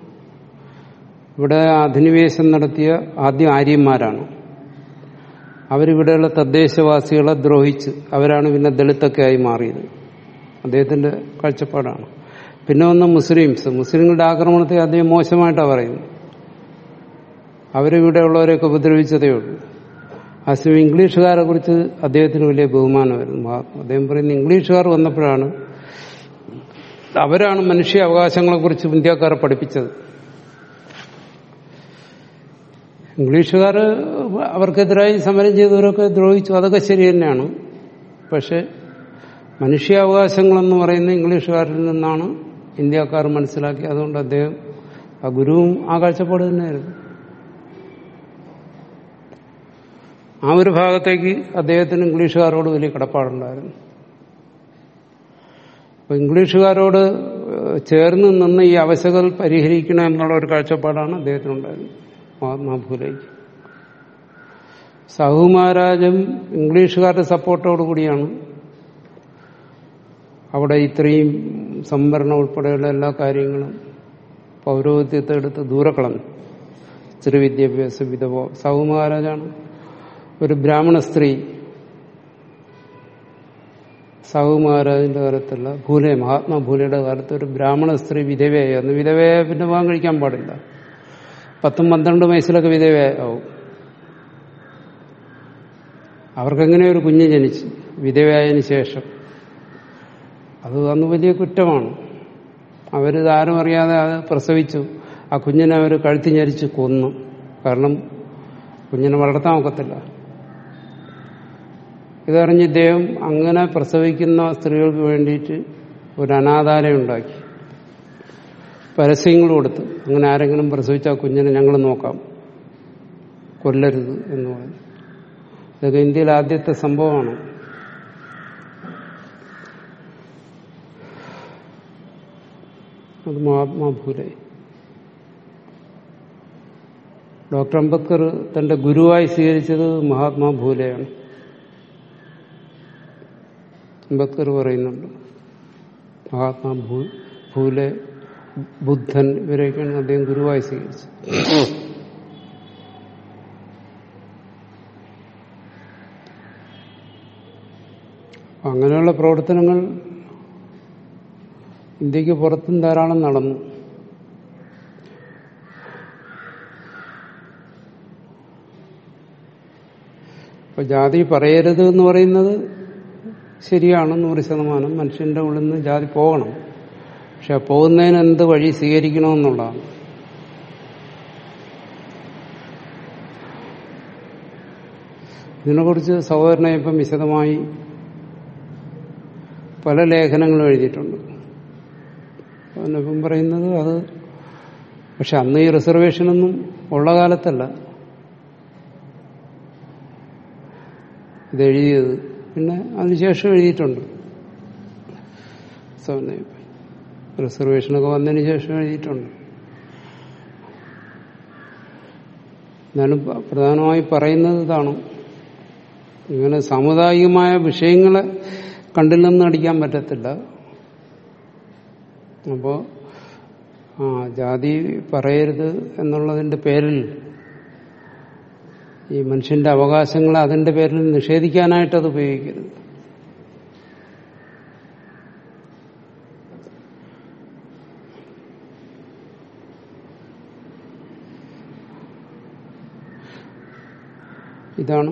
ഇവിടെ അധിനിവേശം നടത്തിയ ആദ്യം ആര്യന്മാരാണ് അവരിവിടെയുള്ള തദ്ദേശവാസികളെ ദ്രോഹിച്ച് അവരാണ് പിന്നെ ദളിത്തൊക്കെ ആയി മാറിയത് അദ്ദേഹത്തിന്റെ കാഴ്ചപ്പാടാണ് പിന്നെ വന്ന മുസ്ലിംസ് മുസ്ലിങ്ങളുടെ ആക്രമണത്തെ അദ്ദേഹം മോശമായിട്ടാണ് പറയുന്നത് അവരിവിടെയുള്ളവരെയൊക്കെ ഉപദ്രവിച്ചതേ ഉള്ളൂ അസമയം ഇംഗ്ലീഷുകാരെ കുറിച്ച് അദ്ദേഹത്തിന് വലിയ ബഹുമാനമായിരുന്നു മഹാത്മാ അദ്ദേഹം പറയുന്നത് ഇംഗ്ലീഷുകാർ വന്നപ്പോഴാണ് അവരാണ് മനുഷ്യ അവകാശങ്ങളെക്കുറിച്ച് ഇന്ത്യക്കാരെ പഠിപ്പിച്ചത് ഇംഗ്ലീഷുകാർ അവർക്കെതിരായി സമരം ചെയ്തവരൊക്കെ ദ്രോഹിച്ചു അതൊക്കെ ശരി തന്നെയാണ് പക്ഷെ മനുഷ്യാവകാശങ്ങളെന്ന് പറയുന്ന ഇംഗ്ലീഷുകാരിൽ നിന്നാണ് ഇന്ത്യക്കാർ മനസ്സിലാക്കി അതുകൊണ്ട് അദ്ദേഹം ആ ഗുരുവും ആ കാഴ്ചപ്പാട് തന്നെയായിരുന്നു ആ ഒരു ഭാഗത്തേക്ക് അദ്ദേഹത്തിന് ഇംഗ്ലീഷുകാരോട് വലിയ കടപ്പാടുണ്ടായിരുന്നു അപ്പൊ ഇംഗ്ലീഷുകാരോട് ചേർന്ന് നിന്ന് ഈ അവശകൾ പരിഹരിക്കണം എന്നുള്ള ഒരു കാഴ്ചപ്പാടാണ് അദ്ദേഹത്തിനുണ്ടായിരുന്നത് മഹാത്മാഭൂലേക്ക് സാഹു മഹാരാജും ഇംഗ്ലീഷുകാരുടെ സപ്പോർട്ടോടു കൂടിയാണ് അവിടെ ഇത്രയും സംവരണം ഉൾപ്പെടെയുള്ള എല്ലാ കാര്യങ്ങളും പൗരോഹിത്യത്തെ എടുത്ത് ദൂരെ കളഞ്ഞു സ്ത്രീ വിദ്യാഭ്യാസ വിധവോ സാഹു മഹാരാജാണ് ഒരു ബ്രാഹ്മണ സ്ത്രീ സാഹു മഹാരാജിന്റെ കാലത്തുള്ള ഭൂലെ മഹാത്മാ ഭൂലയുടെ കാലത്ത് ഒരു ബ്രാഹ്മണ സ്ത്രീ വിധവയായി അന്ന് വിധവയായ പിന്നെ വിവാഹം കഴിക്കാൻ പാടില്ല പത്തും പന്ത്രണ്ട് വയസ്സിലൊക്കെ വിധവയാവും അവർക്കെങ്ങനെ ഒരു കുഞ്ഞ് ജനിച്ചു വിധവയായതിനു ശേഷം അത് അന്ന് വലിയ കുറ്റമാണ് അവരിത് ആരും അറിയാതെ അത് പ്രസവിച്ചു ആ കുഞ്ഞിനെ അവർ കഴുത്തി ഞരിച്ച് കൊന്നു കാരണം കുഞ്ഞിനെ വളർത്താൻ ഒക്കത്തില്ല ഇതറിഞ്ഞ് ഇദ്ദേഹം അങ്ങനെ പ്രസവിക്കുന്ന സ്ത്രീകൾക്ക് വേണ്ടിയിട്ട് ഒരു അനാഥാലയം ഉണ്ടാക്കി പരസ്യങ്ങൾ കൊടുത്ത് അങ്ങനെ ആരെങ്കിലും പ്രസവിച്ച ആ കുഞ്ഞിനെ ഞങ്ങൾ നോക്കാം കൊല്ലരുത് എന്ന് പറഞ്ഞു ഇതൊക്കെ ഇന്ത്യയിൽ ആദ്യത്തെ സംഭവമാണ് അത് മഹാത്മാ ഭൂലെ ഡോക്ടർ അംബേദ്കർ തന്റെ ഗുരുവായി സ്വീകരിച്ചത് മഹാത്മാ ഭൂലെയാണ് അംബേദ്കർ പറയുന്നുണ്ട് മഹാത്മാ ഭൂ ഭൂലെ ബുദ്ധൻ ഇവരെയൊക്കെയാണ് അദ്ദേഹം ഗുരുവായി സ്വീകരിച്ചത് അങ്ങനെയുള്ള പ്രവർത്തനങ്ങൾ ഇന്ത്യക്ക് പുറത്തും ധാരാളം നടന്നു ഇപ്പൊ ജാതി പറയരുത് എന്ന് പറയുന്നത് ശരിയാണ് നൂറ് ശതമാനം മനുഷ്യന്റെ ഉള്ളിൽ നിന്ന് ജാതി പോകണം പക്ഷെ പോകുന്നതിന് എന്ത് വഴി സ്വീകരിക്കണമെന്നുള്ളതാണ് ഇതിനെക്കുറിച്ച് സഹോദരനെ ഇപ്പം വിശദമായി പല ലേഖനങ്ങളും എഴുതിയിട്ടുണ്ട് അവനിപ്പം പറയുന്നത് അത് പക്ഷെ അന്ന് ഈ റിസർവേഷനൊന്നും ഉള്ള കാലത്തല്ല ഇത് എഴുതിയത് പിന്നെ അതിനുശേഷം എഴുതിയിട്ടുണ്ട് റിസർവേഷനൊക്കെ വന്നതിന് ശേഷം എഴുതിയിട്ടുണ്ട് എന്നാലും പ്രധാനമായി പറയുന്നത് ഇതാണ് ഇങ്ങനെ സാമുദായികമായ വിഷയങ്ങളെ കണ്ടില്ലെന്ന് അടിക്കാൻ പറ്റത്തില്ല അപ്പോ ആ ജാതി പറയരുത് എന്നുള്ളതിന്റെ പേരിൽ ഈ മനുഷ്യന്റെ അവകാശങ്ങളെ അതിന്റെ പേരിൽ നിഷേധിക്കാനായിട്ട് അത് ഉപയോഗിക്കരുത് ഇതാണ്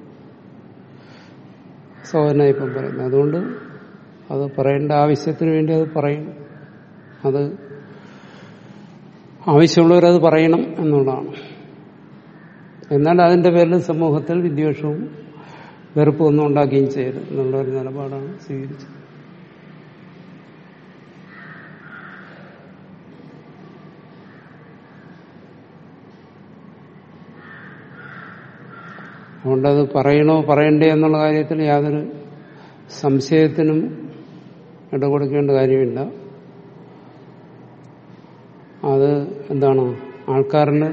സഹോദരന ഇപ്പം പറയുന്നത് അതുകൊണ്ട് അത് പറയേണ്ട ആവശ്യത്തിന് വേണ്ടി അത് പറയണം അത് ആവശ്യമുള്ളവരത് പറയണം എന്നുള്ളതാണ് എന്നാൽ അതിന്റെ പേരിൽ സമൂഹത്തിൽ വിദ്വേഷവും വെറുപ്പും ഒന്നും ഉണ്ടാക്കുകയും ചെയ്യരുത് എന്നുള്ള ഒരു നിലപാടാണ് സ്വീകരിച്ചത് അതുകൊണ്ടത് പറയണോ പറയണ്ടേ എന്നുള്ള കാര്യത്തിൽ യാതൊരു സംശയത്തിനും ഇടകൊടുക്കേണ്ട കാര്യമില്ല അത് എന്താണ് ആൾക്കാരിന്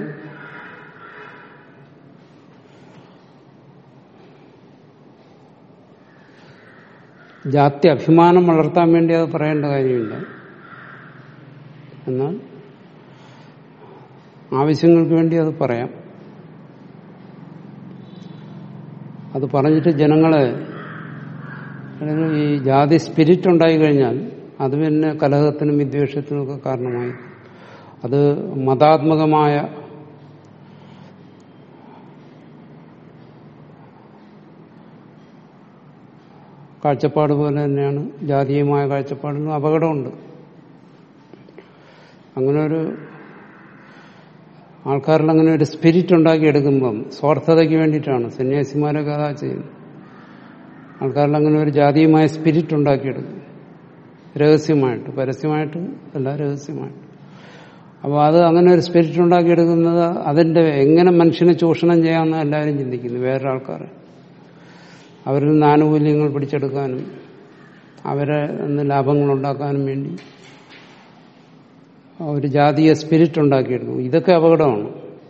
ജാതി അഭിമാനം വളർത്താൻ വേണ്ടി അത് പറയേണ്ട കാര്യമില്ല എന്നാൽ ആവശ്യങ്ങൾക്ക് വേണ്ടി അത് പറയാം അത് പറഞ്ഞിട്ട് ജനങ്ങളെ അല്ലെങ്കിൽ ഈ ജാതി സ്പിരിറ്റ് ഉണ്ടായി കഴിഞ്ഞാൽ അത് പിന്നെ കലഹത്തിനും വിദ്വേഷത്തിനും ഒക്കെ കാരണമായി അത് മതാത്മകമായ കാഴ്ചപ്പാട് പോലെ തന്നെയാണ് ജാതീയമായ കാഴ്ചപ്പാടിനും അപകടമുണ്ട് അങ്ങനെ ഒരു ആൾക്കാരിൽ അങ്ങനെ ഒരു സ്പിരിറ്റ് ഉണ്ടാക്കിയെടുക്കുമ്പം സ്വാർത്ഥതയ്ക്ക് വേണ്ടിയിട്ടാണ് സന്യാസിമാരൊക്കെ അതാ ചെയ്യുന്നത് ആൾക്കാരിൽ അങ്ങനെ ഒരു ജാതീയമായ സ്പിരിറ്റ് ഉണ്ടാക്കിയെടുക്കും രഹസ്യമായിട്ട് പരസ്യമായിട്ട് അല്ല രഹസ്യമായിട്ട് അപ്പോൾ അത് അങ്ങനെ ഒരു സ്പിരിറ്റ് ഉണ്ടാക്കിയെടുക്കുന്നത് അതിന്റെ എങ്ങനെ മനുഷ്യനെ ചൂഷണം ചെയ്യാമെന്ന് എല്ലാവരും ചിന്തിക്കുന്നു വേറൊരാൾക്കാർ അവരിൽ നിന്ന് ആനുകൂല്യങ്ങൾ പിടിച്ചെടുക്കാനും അവരെ നിന്ന് ലാഭങ്ങൾ ഉണ്ടാക്കാനും വേണ്ടി ഒരു ജാതീയ സ്പിരിറ്റ് ഉണ്ടാക്കിയെടുക്കും ഇതൊക്കെ അപകടമാണ്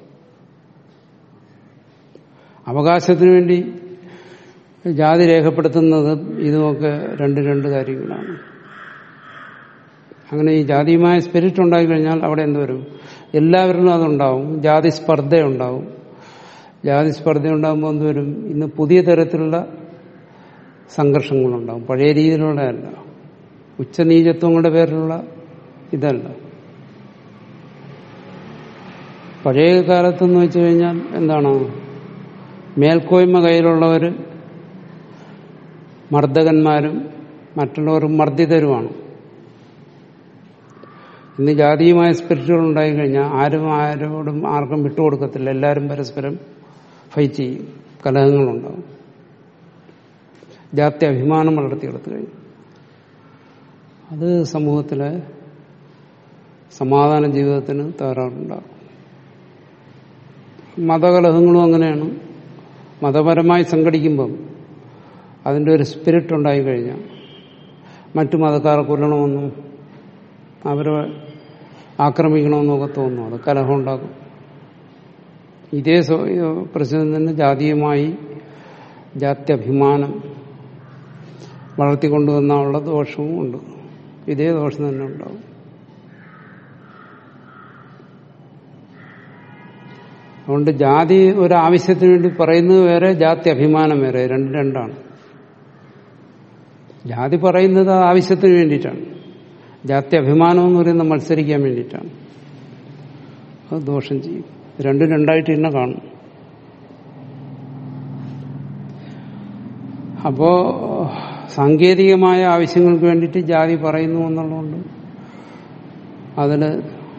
അവകാശത്തിന് വേണ്ടി ജാതി രേഖപ്പെടുത്തുന്നതും ഇതുമൊക്കെ രണ്ട് രണ്ട് കാര്യങ്ങളാണ് അങ്ങനെ ഈ ജാതിയുമായ സ്പിരിറ്റ് ഉണ്ടായി കഴിഞ്ഞാൽ അവിടെ എന്ത് വരും എല്ലാവരിലും അതുണ്ടാവും ജാതി സ്പർദ്ധ ഉണ്ടാവും ജാതി സ്പർദ്ധ ഉണ്ടാകുമ്പോൾ എന്ത് വരും ഇന്ന് പുതിയ തരത്തിലുള്ള സംഘർഷങ്ങളുണ്ടാവും പഴയ രീതിയിലുള്ളതല്ല ഉച്ചനീചത്വങ്ങളുടെ പേരിലുള്ള ഇതല്ല പഴയ കാലത്തെന്ന് വെച്ച് കഴിഞ്ഞാൽ എന്താണ് മേൽക്കോയ്മ കയ്യിലുള്ളവർ മർദ്ദകന്മാരും മറ്റുള്ളവർ മർദ്ദിതരുമാണ് ഇന്ന് ജാതീയമായ സ്പിരിറ്റുകൾ ഉണ്ടായിക്കഴിഞ്ഞാൽ ആരും ആരോടും ആർക്കും വിട്ടുകൊടുക്കത്തില്ല എല്ലാവരും പരസ്പരം ഫൈറ്റ് ചെയ്യും കലഹങ്ങളുണ്ടാവും ജാതി അഭിമാനം വളർത്തിയെടുത്തു കഴിഞ്ഞു അത് സമൂഹത്തിലെ സമാധാന ജീവിതത്തിന് തകരാറുണ്ടാകും മതകലഹങ്ങളും അങ്ങനെയാണ് മതപരമായി സംഘടിക്കുമ്പം അതിൻ്റെ ഒരു സ്പിരിറ്റ് ഉണ്ടായി കഴിഞ്ഞാൽ മറ്റു മതക്കാരെ കൊല്ലണമെന്നും അവരെ ആക്രമിക്കണമെന്നൊക്കെ തോന്നും അത് കലഹം ഉണ്ടാക്കും ഇതേ പ്രശ്നം തന്നെ ജാതീയമായി ജാത്യഭിമാനം വളർത്തിക്കൊണ്ടുവന്നുള്ള ദോഷവും ഉണ്ട് ഇതേ ദോഷം തന്നെ ഉണ്ടാവും അതുകൊണ്ട് ജാതി ഒരു ആവശ്യത്തിന് വേണ്ടി പറയുന്നത് വേറെ ജാതി അഭിമാനം വേറെ രണ്ട് രണ്ടാണ് ജാതി പറയുന്നത് ആവശ്യത്തിന് വേണ്ടിയിട്ടാണ് ജാതി അഭിമാനം എന്ന് പറയുന്നത് മത്സരിക്കാൻ വേണ്ടിയിട്ടാണ് അത് ദോഷം ചെയ്യും രണ്ടും രണ്ടായിട്ട് തന്നെ കാണും അപ്പോ സാങ്കേതികമായ ആവശ്യങ്ങൾക്ക് വേണ്ടിയിട്ട് ജാതി പറയുന്നു എന്നുള്ളതുകൊണ്ട് അതില്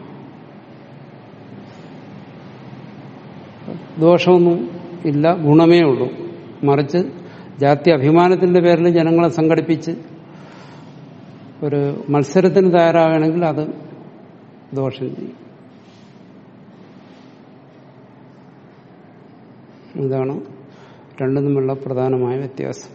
ദോഷമൊന്നും ഇല്ല ഗുണമേ ഉള്ളൂ മറിച്ച് ജാതി അഭിമാനത്തിന്റെ പേരിൽ ജനങ്ങളെ സംഘടിപ്പിച്ച് ഒരു മത്സരത്തിന് തയ്യാറാകണമെങ്കിൽ അത് ദോഷം ചെയ്യും ഇതാണ് രണ്ടും തമ്മിലുള്ള പ്രധാനമായ വ്യത്യാസം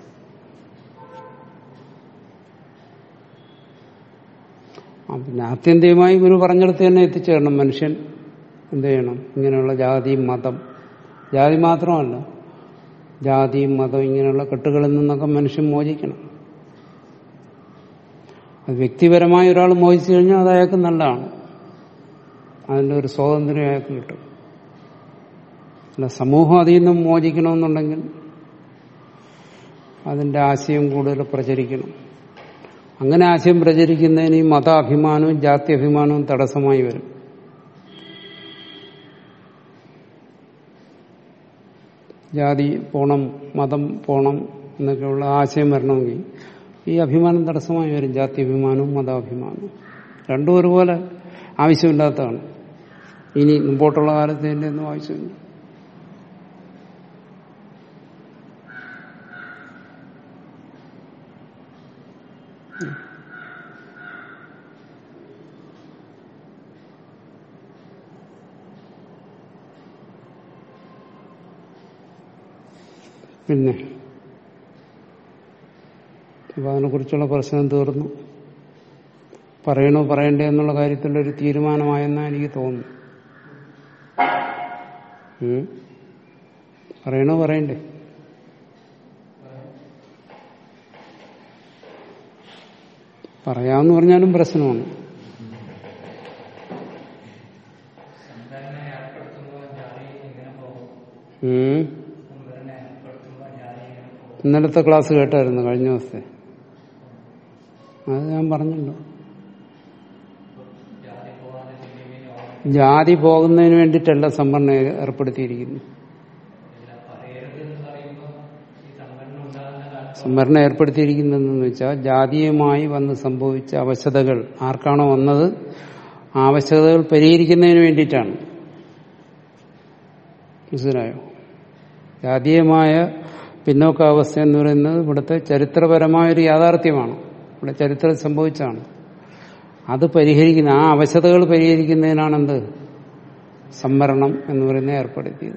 പിന്നെ ആത്യന്തികമായി ഗുരു പറഞ്ഞിടത്ത് തന്നെ എത്തിച്ചേരണം മനുഷ്യൻ എന്ത് ചെയ്യണം ഇങ്ങനെയുള്ള ജാതി മതം ജാതി മാത്രമല്ല ജാതിയും മതം ഇങ്ങനെയുള്ള കെട്ടുകളിൽ നിന്നൊക്കെ മനുഷ്യൻ മോചിക്കണം അത് വ്യക്തിപരമായി ഒരാൾ മോചിച്ചു കഴിഞ്ഞാൽ അത് അയാൾക്ക് നല്ലതാണ് അതിൻ്റെ ഒരു സ്വാതന്ത്ര്യം അയാൾക്ക് കിട്ടും അല്ല സമൂഹം അതിൽ നിന്നും മോചിക്കണമെന്നുണ്ടെങ്കിൽ അതിന്റെ ആശയം കൂടുതൽ പ്രചരിക്കണം അങ്ങനെ ആശയം പ്രചരിക്കുന്നതിന് ഈ മതാഭിമാനവും ജാത്യഭിമാനവും തടസ്സമായി വരും ജാതി പോണം മതം പോണം എന്നൊക്കെയുള്ള ആശയം വരണമെങ്കിൽ ഈ അഭിമാനം തടസ്സമായി വരും ജാത്യഭിമാനവും മതാഭിമാനവും രണ്ടും ഒരുപോലെ ആവശ്യമില്ലാത്തതാണ് ഇനി മുമ്പോട്ടുള്ള കാലത്ത് ഇതിന്റെ ഒന്നും ആവശ്യമില്ല പിന്നെ അപ്പൊ അതിനെക്കുറിച്ചുള്ള പ്രശ്നം തീർന്നു പറയണോ പറയണ്ടേ എന്നുള്ള കാര്യത്തിലൊരു തീരുമാനമായെന്നാണ് എനിക്ക് തോന്നുന്നു ഉം? പറയണോ പറയണ്ടേ പറയാമെന്ന് പറഞ്ഞാലും പ്രശ്നമാണ് ഉം. ഇന്നലത്തെ ക്ലാസ് കേട്ടായിരുന്നു കഴിഞ്ഞ ദിവസത്തെ അത് ഞാൻ പറഞ്ഞല്ലോ ജാതി പോകുന്നതിന് വേണ്ടിയിട്ടല്ല സംവരണം ഏർപ്പെടുത്തിയിരിക്കുന്നു സംവരണം ഏർപ്പെടുത്തിയിരിക്കുന്നതെന്ന് വെച്ചാൽ ജാതീയമായി വന്ന് സംഭവിച്ച അവശതകൾ ആർക്കാണോ വന്നത് ആ അവശതകൾ പരിഹരിക്കുന്നതിന് വേണ്ടിയിട്ടാണ് മനസ്സിലായോ ജാതീയമായ പിന്നോക്കാവസ്ഥ എന്ന് പറയുന്നത് ഇവിടുത്തെ ചരിത്രപരമായ ഒരു യാഥാർത്ഥ്യമാണ് ഇവിടെ ചരിത്രം സംഭവിച്ചാണ് അത് പരിഹരിക്കുന്ന ആ അവശതകൾ പരിഹരിക്കുന്നതിനാണ് എന്ത് സംവരണം എന്ന് പറയുന്നത് ഏർപ്പെടുത്തിയത്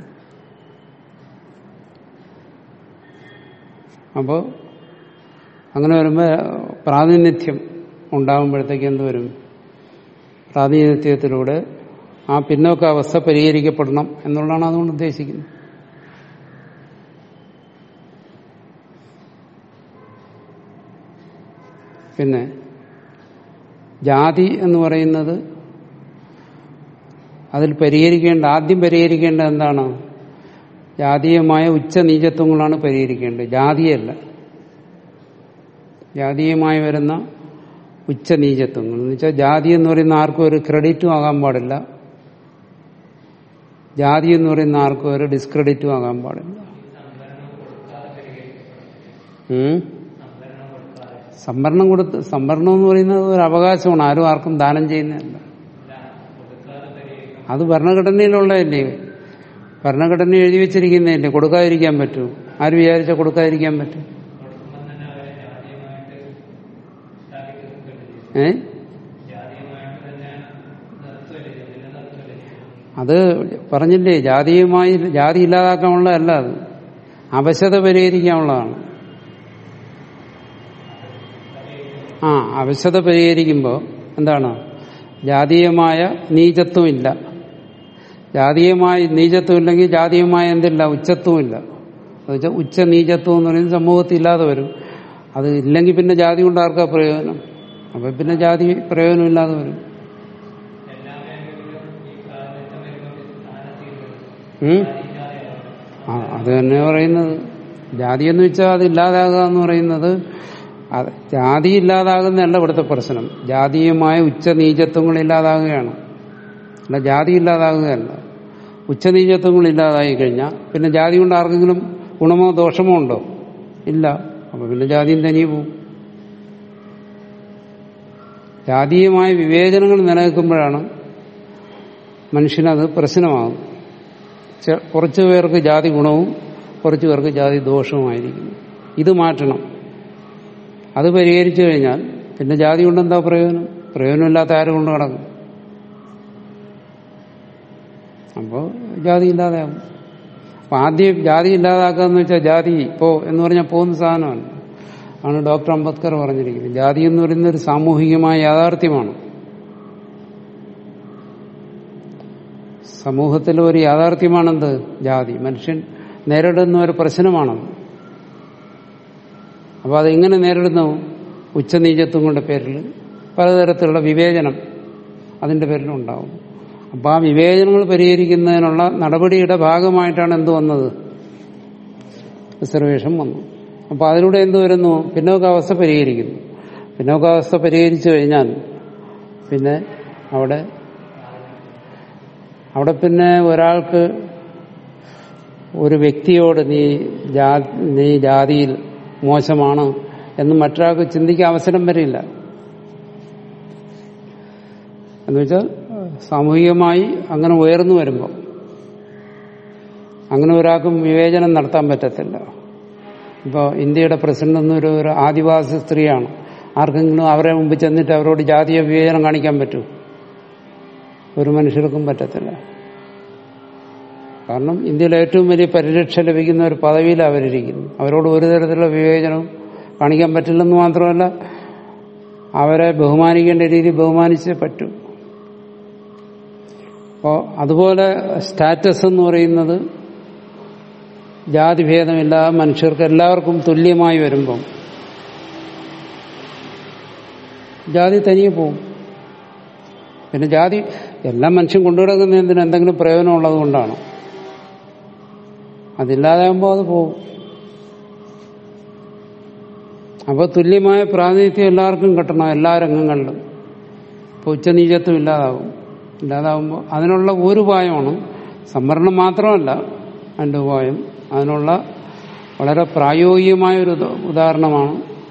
അപ്പോൾ അങ്ങനെ വരുമ്പോൾ പ്രാതിനിധ്യം ഉണ്ടാകുമ്പോഴത്തേക്ക് എന്ത് വരും പ്രാതിനിധ്യത്തിലൂടെ ആ പിന്നോക്കാവസ്ഥ പരിഹരിക്കപ്പെടണം എന്നുള്ളതാണ് അതുകൊണ്ട് ഉദ്ദേശിക്കുന്നത് പിന്നെ ജാതി എന്ന് പറയുന്നത് അതിൽ പരിഹരിക്കേണ്ട ആദ്യം പരിഹരിക്കേണ്ട എന്താണ് ജാതീയമായ ഉച്ചനീചത്വങ്ങളാണ് പരിഹരിക്കേണ്ടത് ജാതിയല്ല ജാതീയമായി വരുന്ന ഉച്ചനീചത്വങ്ങൾ എന്ന് വെച്ചാൽ ജാതി എന്ന് പറയുന്ന ആർക്കും ഒരു ക്രെഡിറ്റും ആകാൻ പാടില്ല ജാതി എന്ന് പറയുന്ന ആർക്കും ഒരു ഡിസ്ക്രെഡിറ്റും ആകാൻ പാടില്ല ഉം? സംവരണം കൊടുത്ത് സംവരണം എന്ന് പറയുന്നത് ഒരു അവകാശമാണ് ആരും ആർക്കും ദാനം ചെയ്യുന്നതല്ല അത് ഭരണഘടനയിലുള്ളതല്ലേ ഭരണഘടന എഴുതി വെച്ചിരിക്കുന്നതല്ലേ കൊടുക്കാതിരിക്കാൻ പറ്റൂ ആര് വിചാരിച്ചാൽ കൊടുക്കാതിരിക്കാൻ പറ്റും ഏ അത് പറഞ്ഞില്ലേ ജാതീയമായി ജാതി ഇല്ലാതാക്കാനുള്ളതല്ല അത് അവശത പരിഹരിക്കാനുള്ളതാണ് ആ അവശത പരിഹരിക്കുമ്പോൾ എന്താണ് ജാതീയമായ നീചത്വം ഇല്ല ജാതീയമായ നീചത്വം ഇല്ലെങ്കിൽ ജാതീയമായ എന്തില്ല ഉച്ചത്വം ഇല്ല എന്നുവെച്ചാൽ ഉച്ച നീചത്വം എന്ന് പറയുന്നത് സമൂഹത്തിൽ ഇല്ലാതെ വരും അത് ഇല്ലെങ്കിൽ പിന്നെ ജാതി കൊണ്ട് ആർക്കാ പ്രയോജനം അപ്പൊ പിന്നെ ജാതി പ്രയോജനമില്ലാതെ വരും ഉം? ആ അത് തന്നെ പറയുന്നത് ജാതി എന്ന് വെച്ചാൽ അത് ഇല്ലാതാകുക എന്ന് പറയുന്നത് അത് ജാതി ഇല്ലാതാകുന്നതല്ല ഇവിടുത്തെ പ്രശ്നം ജാതീയമായ ഉച്ചനീചത്വങ്ങൾ ഇല്ലാതാകുകയാണ് അല്ല ജാതി ഇല്ലാതാകുകയല്ല ഉച്ചനീചത്വങ്ങൾ ഇല്ലാതായി കഴിഞ്ഞാൽ പിന്നെ ജാതി കൊണ്ട് ആർക്കെങ്കിലും ഗുണമോ ദോഷമോ ഉണ്ടോ ഇല്ല അപ്പൊ പിന്നെ ജാതിയും തനിയെ പോവും ജാതീയമായ വിവേചനങ്ങൾ നിലനിൽക്കുമ്പോഴാണ് മനുഷ്യനത് പ്രശ്നമാകും ചെ- കുറച്ചു പേർക്ക് ജാതി ഗുണവും കുറച്ചു പേർക്ക് ജാതി ദോഷവുമായിരിക്കും ഇത് മാറ്റണം അത് പരിഹരിച്ചു കഴിഞ്ഞാൽ പിന്നെ ജാതി കൊണ്ട് എന്താ പ്രയോജനം പ്രയോജനമില്ലാത്ത ആരും കൊണ്ട് കിടക്കും അപ്പോൾ ജാതി ഇല്ലാതെയാകും അപ്പൊ ആദ്യം ജാതി ഇല്ലാതാക്കുക എന്ന് വെച്ചാൽ ജാതി പോ എന്ന് പറഞ്ഞാൽ പോകുന്ന സാധനമല്ല ആണ് ഡോക്ടർ അംബേദ്കർ പറഞ്ഞിരിക്കുന്നത് ജാതി എന്ന് പറയുന്നത് ഒരു സാമൂഹികമായ യാഥാർത്ഥ്യമാണ് സമൂഹത്തിലെ ഒരു യാഥാർത്ഥ്യമാണെന്ത് ജാതി മനുഷ്യൻ നേരിടുന്ന ഒരു പ്രശ്നമാണത് അപ്പോൾ അതെങ്ങനെ നേരിടുന്നു ഉച്ചനീചത്വങ്ങളുടെ പേരിൽ പലതരത്തിലുള്ള വിവേചനം അതിന്റെ പേരിലുണ്ടാവും അപ്പോൾ ആ വിവേചനങ്ങൾ പരിഹരിക്കുന്നതിനുള്ള നടപടിയുടെ ഭാഗമായിട്ടാണ് എന്ത് വന്നത് റിസർവേഷൻ വന്നു അപ്പോൾ അതിലൂടെ എന്ത് വരുന്നു പിന്നോക്കാവസ്ഥ പരിഹരിക്കുന്നു പിന്നോക്കാവസ്ഥ പരിഹരിച്ചു കഴിഞ്ഞാൽ പിന്നെ അവിടെ അവിടെ പിന്നെ ഒരാൾക്ക് ഒരു വ്യക്തിയോട് നീ ജാ- നീ ജാതിയിൽ മോശമാണ് എന്ന് മറ്റൊരാൾക്ക് ചിന്തിക്കാൻ അവസരം വരില്ല എന്ന് വെച്ചാൽ സാമൂഹികമായി അങ്ങനെ ഉയർന്നു വരുമ്പോൾ അങ്ങനെ ഒരാൾക്കും വിവേചനം നടത്താൻ പറ്റത്തില്ല ഇപ്പോൾ ഇന്ത്യയുടെ പ്രസിഡന്റ് എന്നൊരു ഒരു ആദിവാസി സ്ത്രീയാണ് ആർക്കെങ്കിലും അവരെ മുമ്പ് ചെന്നിട്ട് അവരോട് ജാതീയ വിവേചനം കാണിക്കാൻ പറ്റൂ ഒരു മനുഷ്യർക്കും പറ്റത്തില്ല കാരണം ഇന്ത്യയിലെ ഏറ്റവും വലിയ പരിരക്ഷ ലഭിക്കുന്ന ഒരു പദവിയിൽ അവരിയ്ക്കുന്നു അവരോട് ഒരു തരത്തിലുള്ള വിവേചനവും കാണിക്കാൻ പറ്റില്ലെന്ന് മാത്രമല്ല അവരെ ബഹുമാനിക്കേണ്ട രീതി ബഹുമാനിച്ചേ പറ്റൂ അപ്പോൾ അതുപോലെ സ്റ്റാറ്റസ് എന്ന് പറയുന്നത് ജാതിഭേദമില്ലാതെ മനുഷ്യർക്ക് എല്ലാവർക്കും തുല്യമായി വരുമ്പം ജാതി തനിയെ പോവും പിന്നെ ജാതി എല്ലാ മനുഷ്യൻ കൊണ്ടുകിടക്കുന്ന എന്തിനും എന്തെങ്കിലും പ്രയോജനമുള്ളത് കൊണ്ടാണ് അതില്ലാതാകുമ്പോൾ അത് പോവും അപ്പോൾ തുല്യമായ പ്രാതിനിധ്യം എല്ലാവർക്കും കിട്ടണം എല്ലാ രംഗങ്ങളിലും ഇപ്പോൾ ഉച്ചനീചത്വം ഇല്ലാതാവും ഇല്ലാതാവുമ്പോൾ അതിനുള്ള ഒരു ഉപായമാണ് സംവരണം മാത്രമല്ല അതിൻ്റെ ഉപായം അതിനുള്ള വളരെ പ്രായോഗികമായ ഒരു ഉദാഹരണമാണ്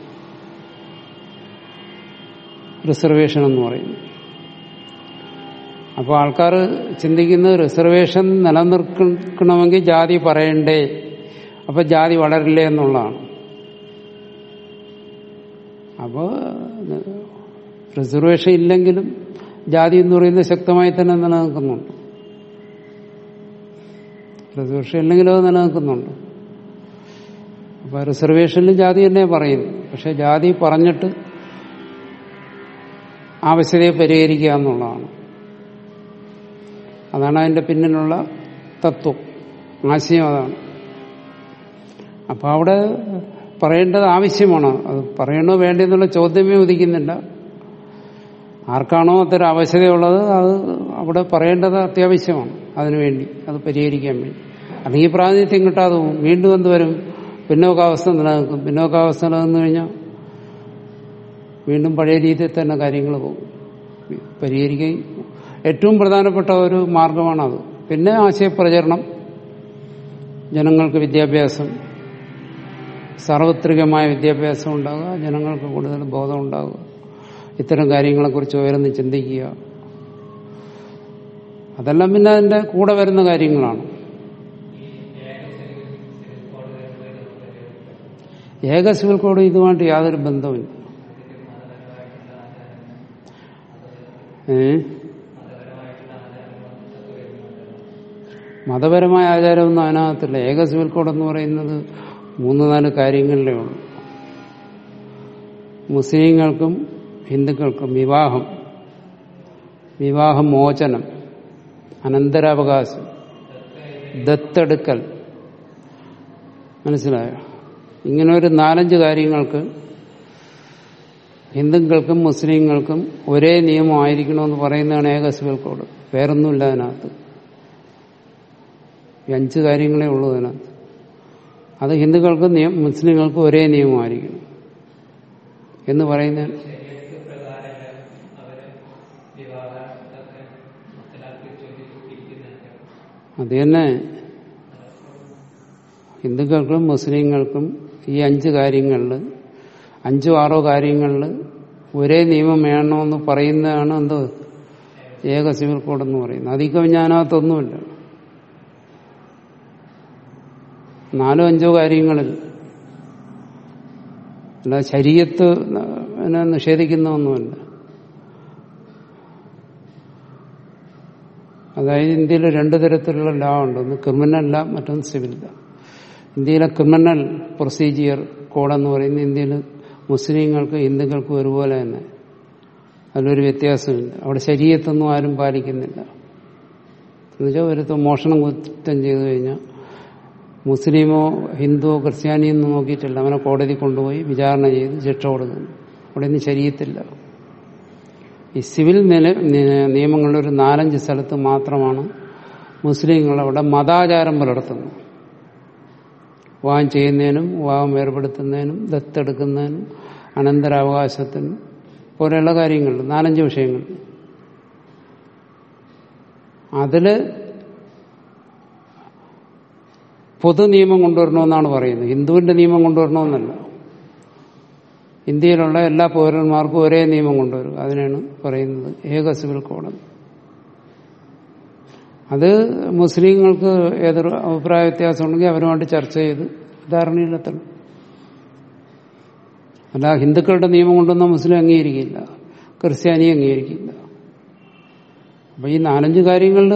റിസർവേഷൻ എന്ന് പറയുന്നത് അപ്പോൾ ആൾക്കാർ ചിന്തിക്കുന്നത് റിസർവേഷൻ നിലനിർത്തണമെങ്കിൽ ജാതി പറയണ്ടേ അപ്പൊ ജാതി വളരില്ലേ എന്നുള്ളതാണ് അപ്പോൾ റിസർവേഷൻ ഇല്ലെങ്കിലും ജാതി എന്ന് പറയുന്നത് ശക്തമായി തന്നെ നിലനിൽക്കുന്നുണ്ട് റിസർവേഷൻ ഇല്ലെങ്കിലും അത് നിലനിൽക്കുന്നുണ്ട് അപ്പൊ റിസർവേഷനിൽ ജാതി തന്നെ പറയുന്നു പക്ഷെ ജാതി പറഞ്ഞിട്ട് ആവശ്യതയെ പരിഹരിക്കുക എന്നുള്ളതാണ് അതാണ് അതിന്റെ പിന്നിലുള്ള തത്വം ആശയം അതാണ് അപ്പൊ അവിടെ പറയേണ്ടത് ആവശ്യമാണ് അത് പറയണോ വേണ്ടെന്നുള്ള ചോദ്യമേ ഉദിക്കുന്നില്ല ആർക്കാണോ അത്തരം ആവശ്യതയുള്ളത് അത് അവിടെ പറയേണ്ടത് അത്യാവശ്യമാണ് അതിനുവേണ്ടി അത് പരിഹരിക്കാൻ വേണ്ടി അല്ലെങ്കിൽ പ്രാതിനിധ്യം കിട്ടാതെ പോകും വീണ്ടും എന്ത് വരും പിന്നോക്കാവസ്ഥ നിലനിൽക്കും പിന്നോക്കാവസ്ഥ നിലനിന്നു കഴിഞ്ഞാൽ വീണ്ടും പഴയ രീതിയിൽ തന്നെ കാര്യങ്ങൾ പോകും പരിഹരിക്കുകയും ഏറ്റവും പ്രധാനപ്പെട്ട ഒരു മാർഗമാണത് പിന്നെ ആശയപ്രചരണം ജനങ്ങൾക്ക് വിദ്യാഭ്യാസം സാർവത്രികമായ വിദ്യാഭ്യാസം ഉണ്ടാകുക ജനങ്ങൾക്ക് കൂടുതൽ ബോധം ഉണ്ടാകുക ഇത്തരം കാര്യങ്ങളെക്കുറിച്ച് ഉയർന്ന് ചിന്തിക്കുക അതെല്ലാം പിന്നെ അതിന്റെ കൂടെ വരുന്ന കാര്യങ്ങളാണ് ഏക സിവിൽ കോഡ് ഇതുമായിട്ട് യാതൊരു ബന്ധവുമില്ല ഏ മതപരമായ ആചാരമൊന്നും അതിനകത്തില്ല ഏക സിവിൽ കോഡ് എന്ന് പറയുന്നത് മൂന്ന് നാല് കാര്യങ്ങളിലേ ഉള്ളൂ മുസ്ലിങ്ങൾക്കും ഹിന്ദുക്കൾക്കും വിവാഹം വിവാഹമോചനം അനന്തരാവകാശം ദത്തെടുക്കൽ മനസ്സിലായോ ഇങ്ങനെ ഒരു നാലഞ്ച് കാര്യങ്ങൾക്ക് ഹിന്ദുക്കൾക്കും മുസ്ലിങ്ങൾക്കും ഒരേ നിയമമായിരിക്കണമെന്ന് പറയുന്നതാണ് ഏക സിവിൽ കോഡ് വേറൊന്നുമില്ല അതിനകത്ത് ഈ അഞ്ച് കാര്യങ്ങളേ ഉള്ളൂ അതിനകത്ത് അത് ഹിന്ദുക്കൾക്കും നിയമ- മുസ്ലിങ്ങൾക്കും ഒരേ നിയമമായിരിക്കണം എന്ന് പറയുന്ന അത് തന്നെ ഹിന്ദുക്കൾക്കും മുസ്ലിങ്ങൾക്കും ഈ അഞ്ച് കാര്യങ്ങളിൽ അഞ്ചോ ആറോ കാര്യങ്ങളിൽ ഒരേ നിയമം വേണമെന്ന് പറയുന്നതാണ് എന്തോ ഏക സിവിൽ കോഡ് എന്ന് പറയുന്നത് അധികം ഞാനകത്തൊന്നുമില്ല നാലോ അഞ്ചോ കാര്യങ്ങളിൽ അല്ല ശരീരത്ത് അതിനെ നിഷേധിക്കുന്ന അതായത് ഇന്ത്യയിൽ രണ്ട് തരത്തിലുള്ള ലോ ഉണ്ട് ഒന്ന് ക്രിമിനൽ ലാ മറ്റൊന്ന് സിവിൽ ലാ ഇന്ത്യയിലെ ക്രിമിനൽ പ്രൊസീജിയർ കോഡെന്ന് പറയുന്നത് ഇന്ത്യയിൽ മുസ്ലിങ്ങൾക്ക് ഹിന്ദുക്കൾക്കും ഒരുപോലെ തന്നെ അതിലൊരു വ്യത്യാസമില്ല അവിടെ ശരീരത്തൊന്നും ആരും പാലിക്കുന്നില്ല എന്നുവെച്ചാൽ ഒരുത്തം മോഷണം കുറ്റം ചെയ്തു കഴിഞ്ഞാൽ മുസ്ലിമോ ഹിന്ദുവോ ക്രിസ്ത്യാനിയോ ഒന്നും നോക്കിയിട്ടില്ല അവനെ കോടതി കൊണ്ടുപോയി വിചാരണ ചെയ്ത് ശിക്ഷ കൊടുക്കുന്നു അവിടെ ഒന്നും ശരീരത്തില്ല ഈ സിവിൽ നില നി- നിയമങ്ങളുടെ ഒരു നാലഞ്ച് സ്ഥലത്ത് മാത്രമാണ് മുസ്ലിങ്ങൾ അവിടെ മതാചാരം പുലർത്തുന്നത് വിവാഹം ചെയ്യുന്നതിനും വിവാഹം ഏർപ്പെടുത്തുന്നതിനും ദത്തെടുക്കുന്നതിനും അനന്തരാവകാശത്തിനും പോലെയുള്ള കാര്യങ്ങൾ നാലഞ്ച് വിഷയങ്ങൾ അതില് പൊതു നിയമം കൊണ്ടുവരണമെന്നാണ് പറയുന്നത് ഹിന്ദുവിന്റെ നിയമം കൊണ്ടുവരണമെന്നല്ല ഇന്ത്യയിലുള്ള എല്ലാ പൗരന്മാർക്കും ഒരേ നിയമം കൊണ്ടുവരും അതിനാണ് പറയുന്നത് ഏക സിവിൽ കോഡ് അത് മുസ്ലിങ്ങൾക്ക് ഏതൊരു അഭിപ്രായ വ്യത്യാസം ഉണ്ടെങ്കിൽ അവരുമായിട്ട് ചർച്ച ചെയ്ത് ധാരണയിലെത്തണം അല്ല ഹിന്ദുക്കളുടെ നിയമം കൊണ്ടൊന്നും മുസ്ലിം അംഗീകരിക്കില്ല ക്രിസ്ത്യാനി അംഗീകരിക്കില്ല അപ്പൊ ഈ നാലഞ്ച് കാര്യങ്ങളിൽ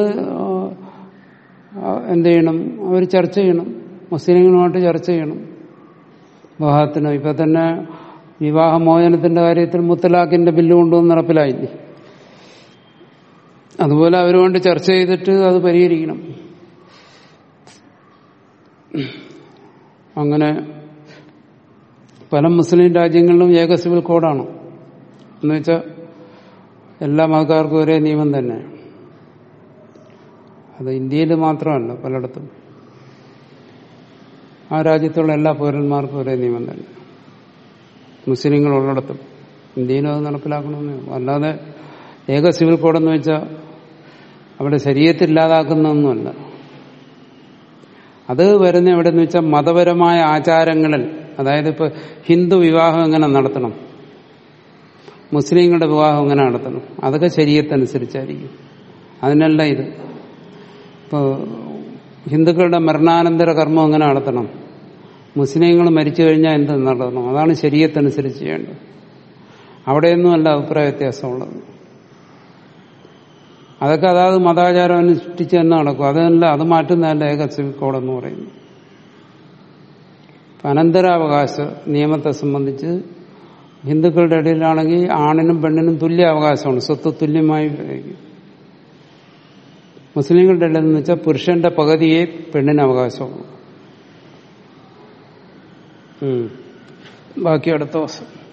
എന്ത് ചെയ്യണം അവർ ചർച്ച ചെയ്യണം മുസ്ലിങ്ങളുമായിട്ട് ചർച്ച ചെയ്യണം വിവാഹത്തിന് ഇപ്പൊ തന്നെ വിവാഹമോചനത്തിന്റെ കാര്യത്തിൽ മുത്തലാഖിന്റെ ബില്ല് കൊണ്ടുവന്ന് നടപ്പിലായില്ലേ അതുപോലെ അവരുകൊണ്ട് ചർച്ച ചെയ്തിട്ട് അത് പരിഹരിക്കണം അങ്ങനെ പല മുസ്ലിം രാജ്യങ്ങളിലും ഏക സിവിൽ കോഡാണ് എന്ന് വെച്ചാൽ എല്ലാ മതക്കാർക്കും ഒരേ നിയമം തന്നെ അത് ഇന്ത്യയിൽ മാത്രമല്ല പലയിടത്തും ആ രാജ്യത്തുള്ള എല്ലാ പൗരന്മാർക്കും ഒരേ നിയമം തന്നെ മുസ്ലിങ്ങളുള്ളിടത്തും ഇന്ത്യയിലും അത് നടപ്പിലാക്കണമെന്നേ ഉള്ളൂ അല്ലാതെ ഏക സിവിൽ കോഡെന്ന് വെച്ചാൽ അവിടെ ശരീരത്തില്ലാതാക്കുന്നൊന്നുമല്ല അത് വരുന്ന എവിടെന്ന് വെച്ചാൽ മതപരമായ ആചാരങ്ങളിൽ അതായത് ഇപ്പൊ ഹിന്ദു വിവാഹം എങ്ങനെ നടത്തണം മുസ്ലിങ്ങളുടെ വിവാഹം എങ്ങനെ നടത്തണം അതൊക്കെ ശരീരത്തനുസരിച്ചായിരിക്കും അതിനല്ല ഇത് ഇപ്പോൾ ഹിന്ദുക്കളുടെ മരണാനന്തര കർമ്മം എങ്ങനെ നടത്തണം മുസ്ലിങ്ങൾ മരിച്ചു കഴിഞ്ഞാൽ എന്ത് നടത്തണം അതാണ് ശരീരത്തനുസരിച്ച് ചെയ്യേണ്ടത് അവിടെയൊന്നുമല്ല അഭിപ്രായ വ്യത്യാസമുള്ളത് അതൊക്കെ അതാത് മതാചാരം അനുഷ്ഠിച്ച് തന്നെ നടക്കും അതല്ല അത് മാറ്റുന്നതല്ല ഏക സിവിൽ കോഡെന്ന് പറയുന്നു അനന്തരാവകാശ നിയമത്തെ സംബന്ധിച്ച് ഹിന്ദുക്കളുടെ ഇടയിലാണെങ്കിൽ ആണിനും പെണ്ണിനും തുല്യ അവകാശമാണ് സ്വത്ത് തുല്യമായി ഉപയോഗിക്കും മുസ്ലിങ്ങളുടെ ഇടയിൽ എന്ന് വെച്ചാൽ പുരുഷന്റെ പകുതിയെ പെണ്ണിന് അവകാശമുള്ളൂ ബാക്കി അടുത്ത ദിവസം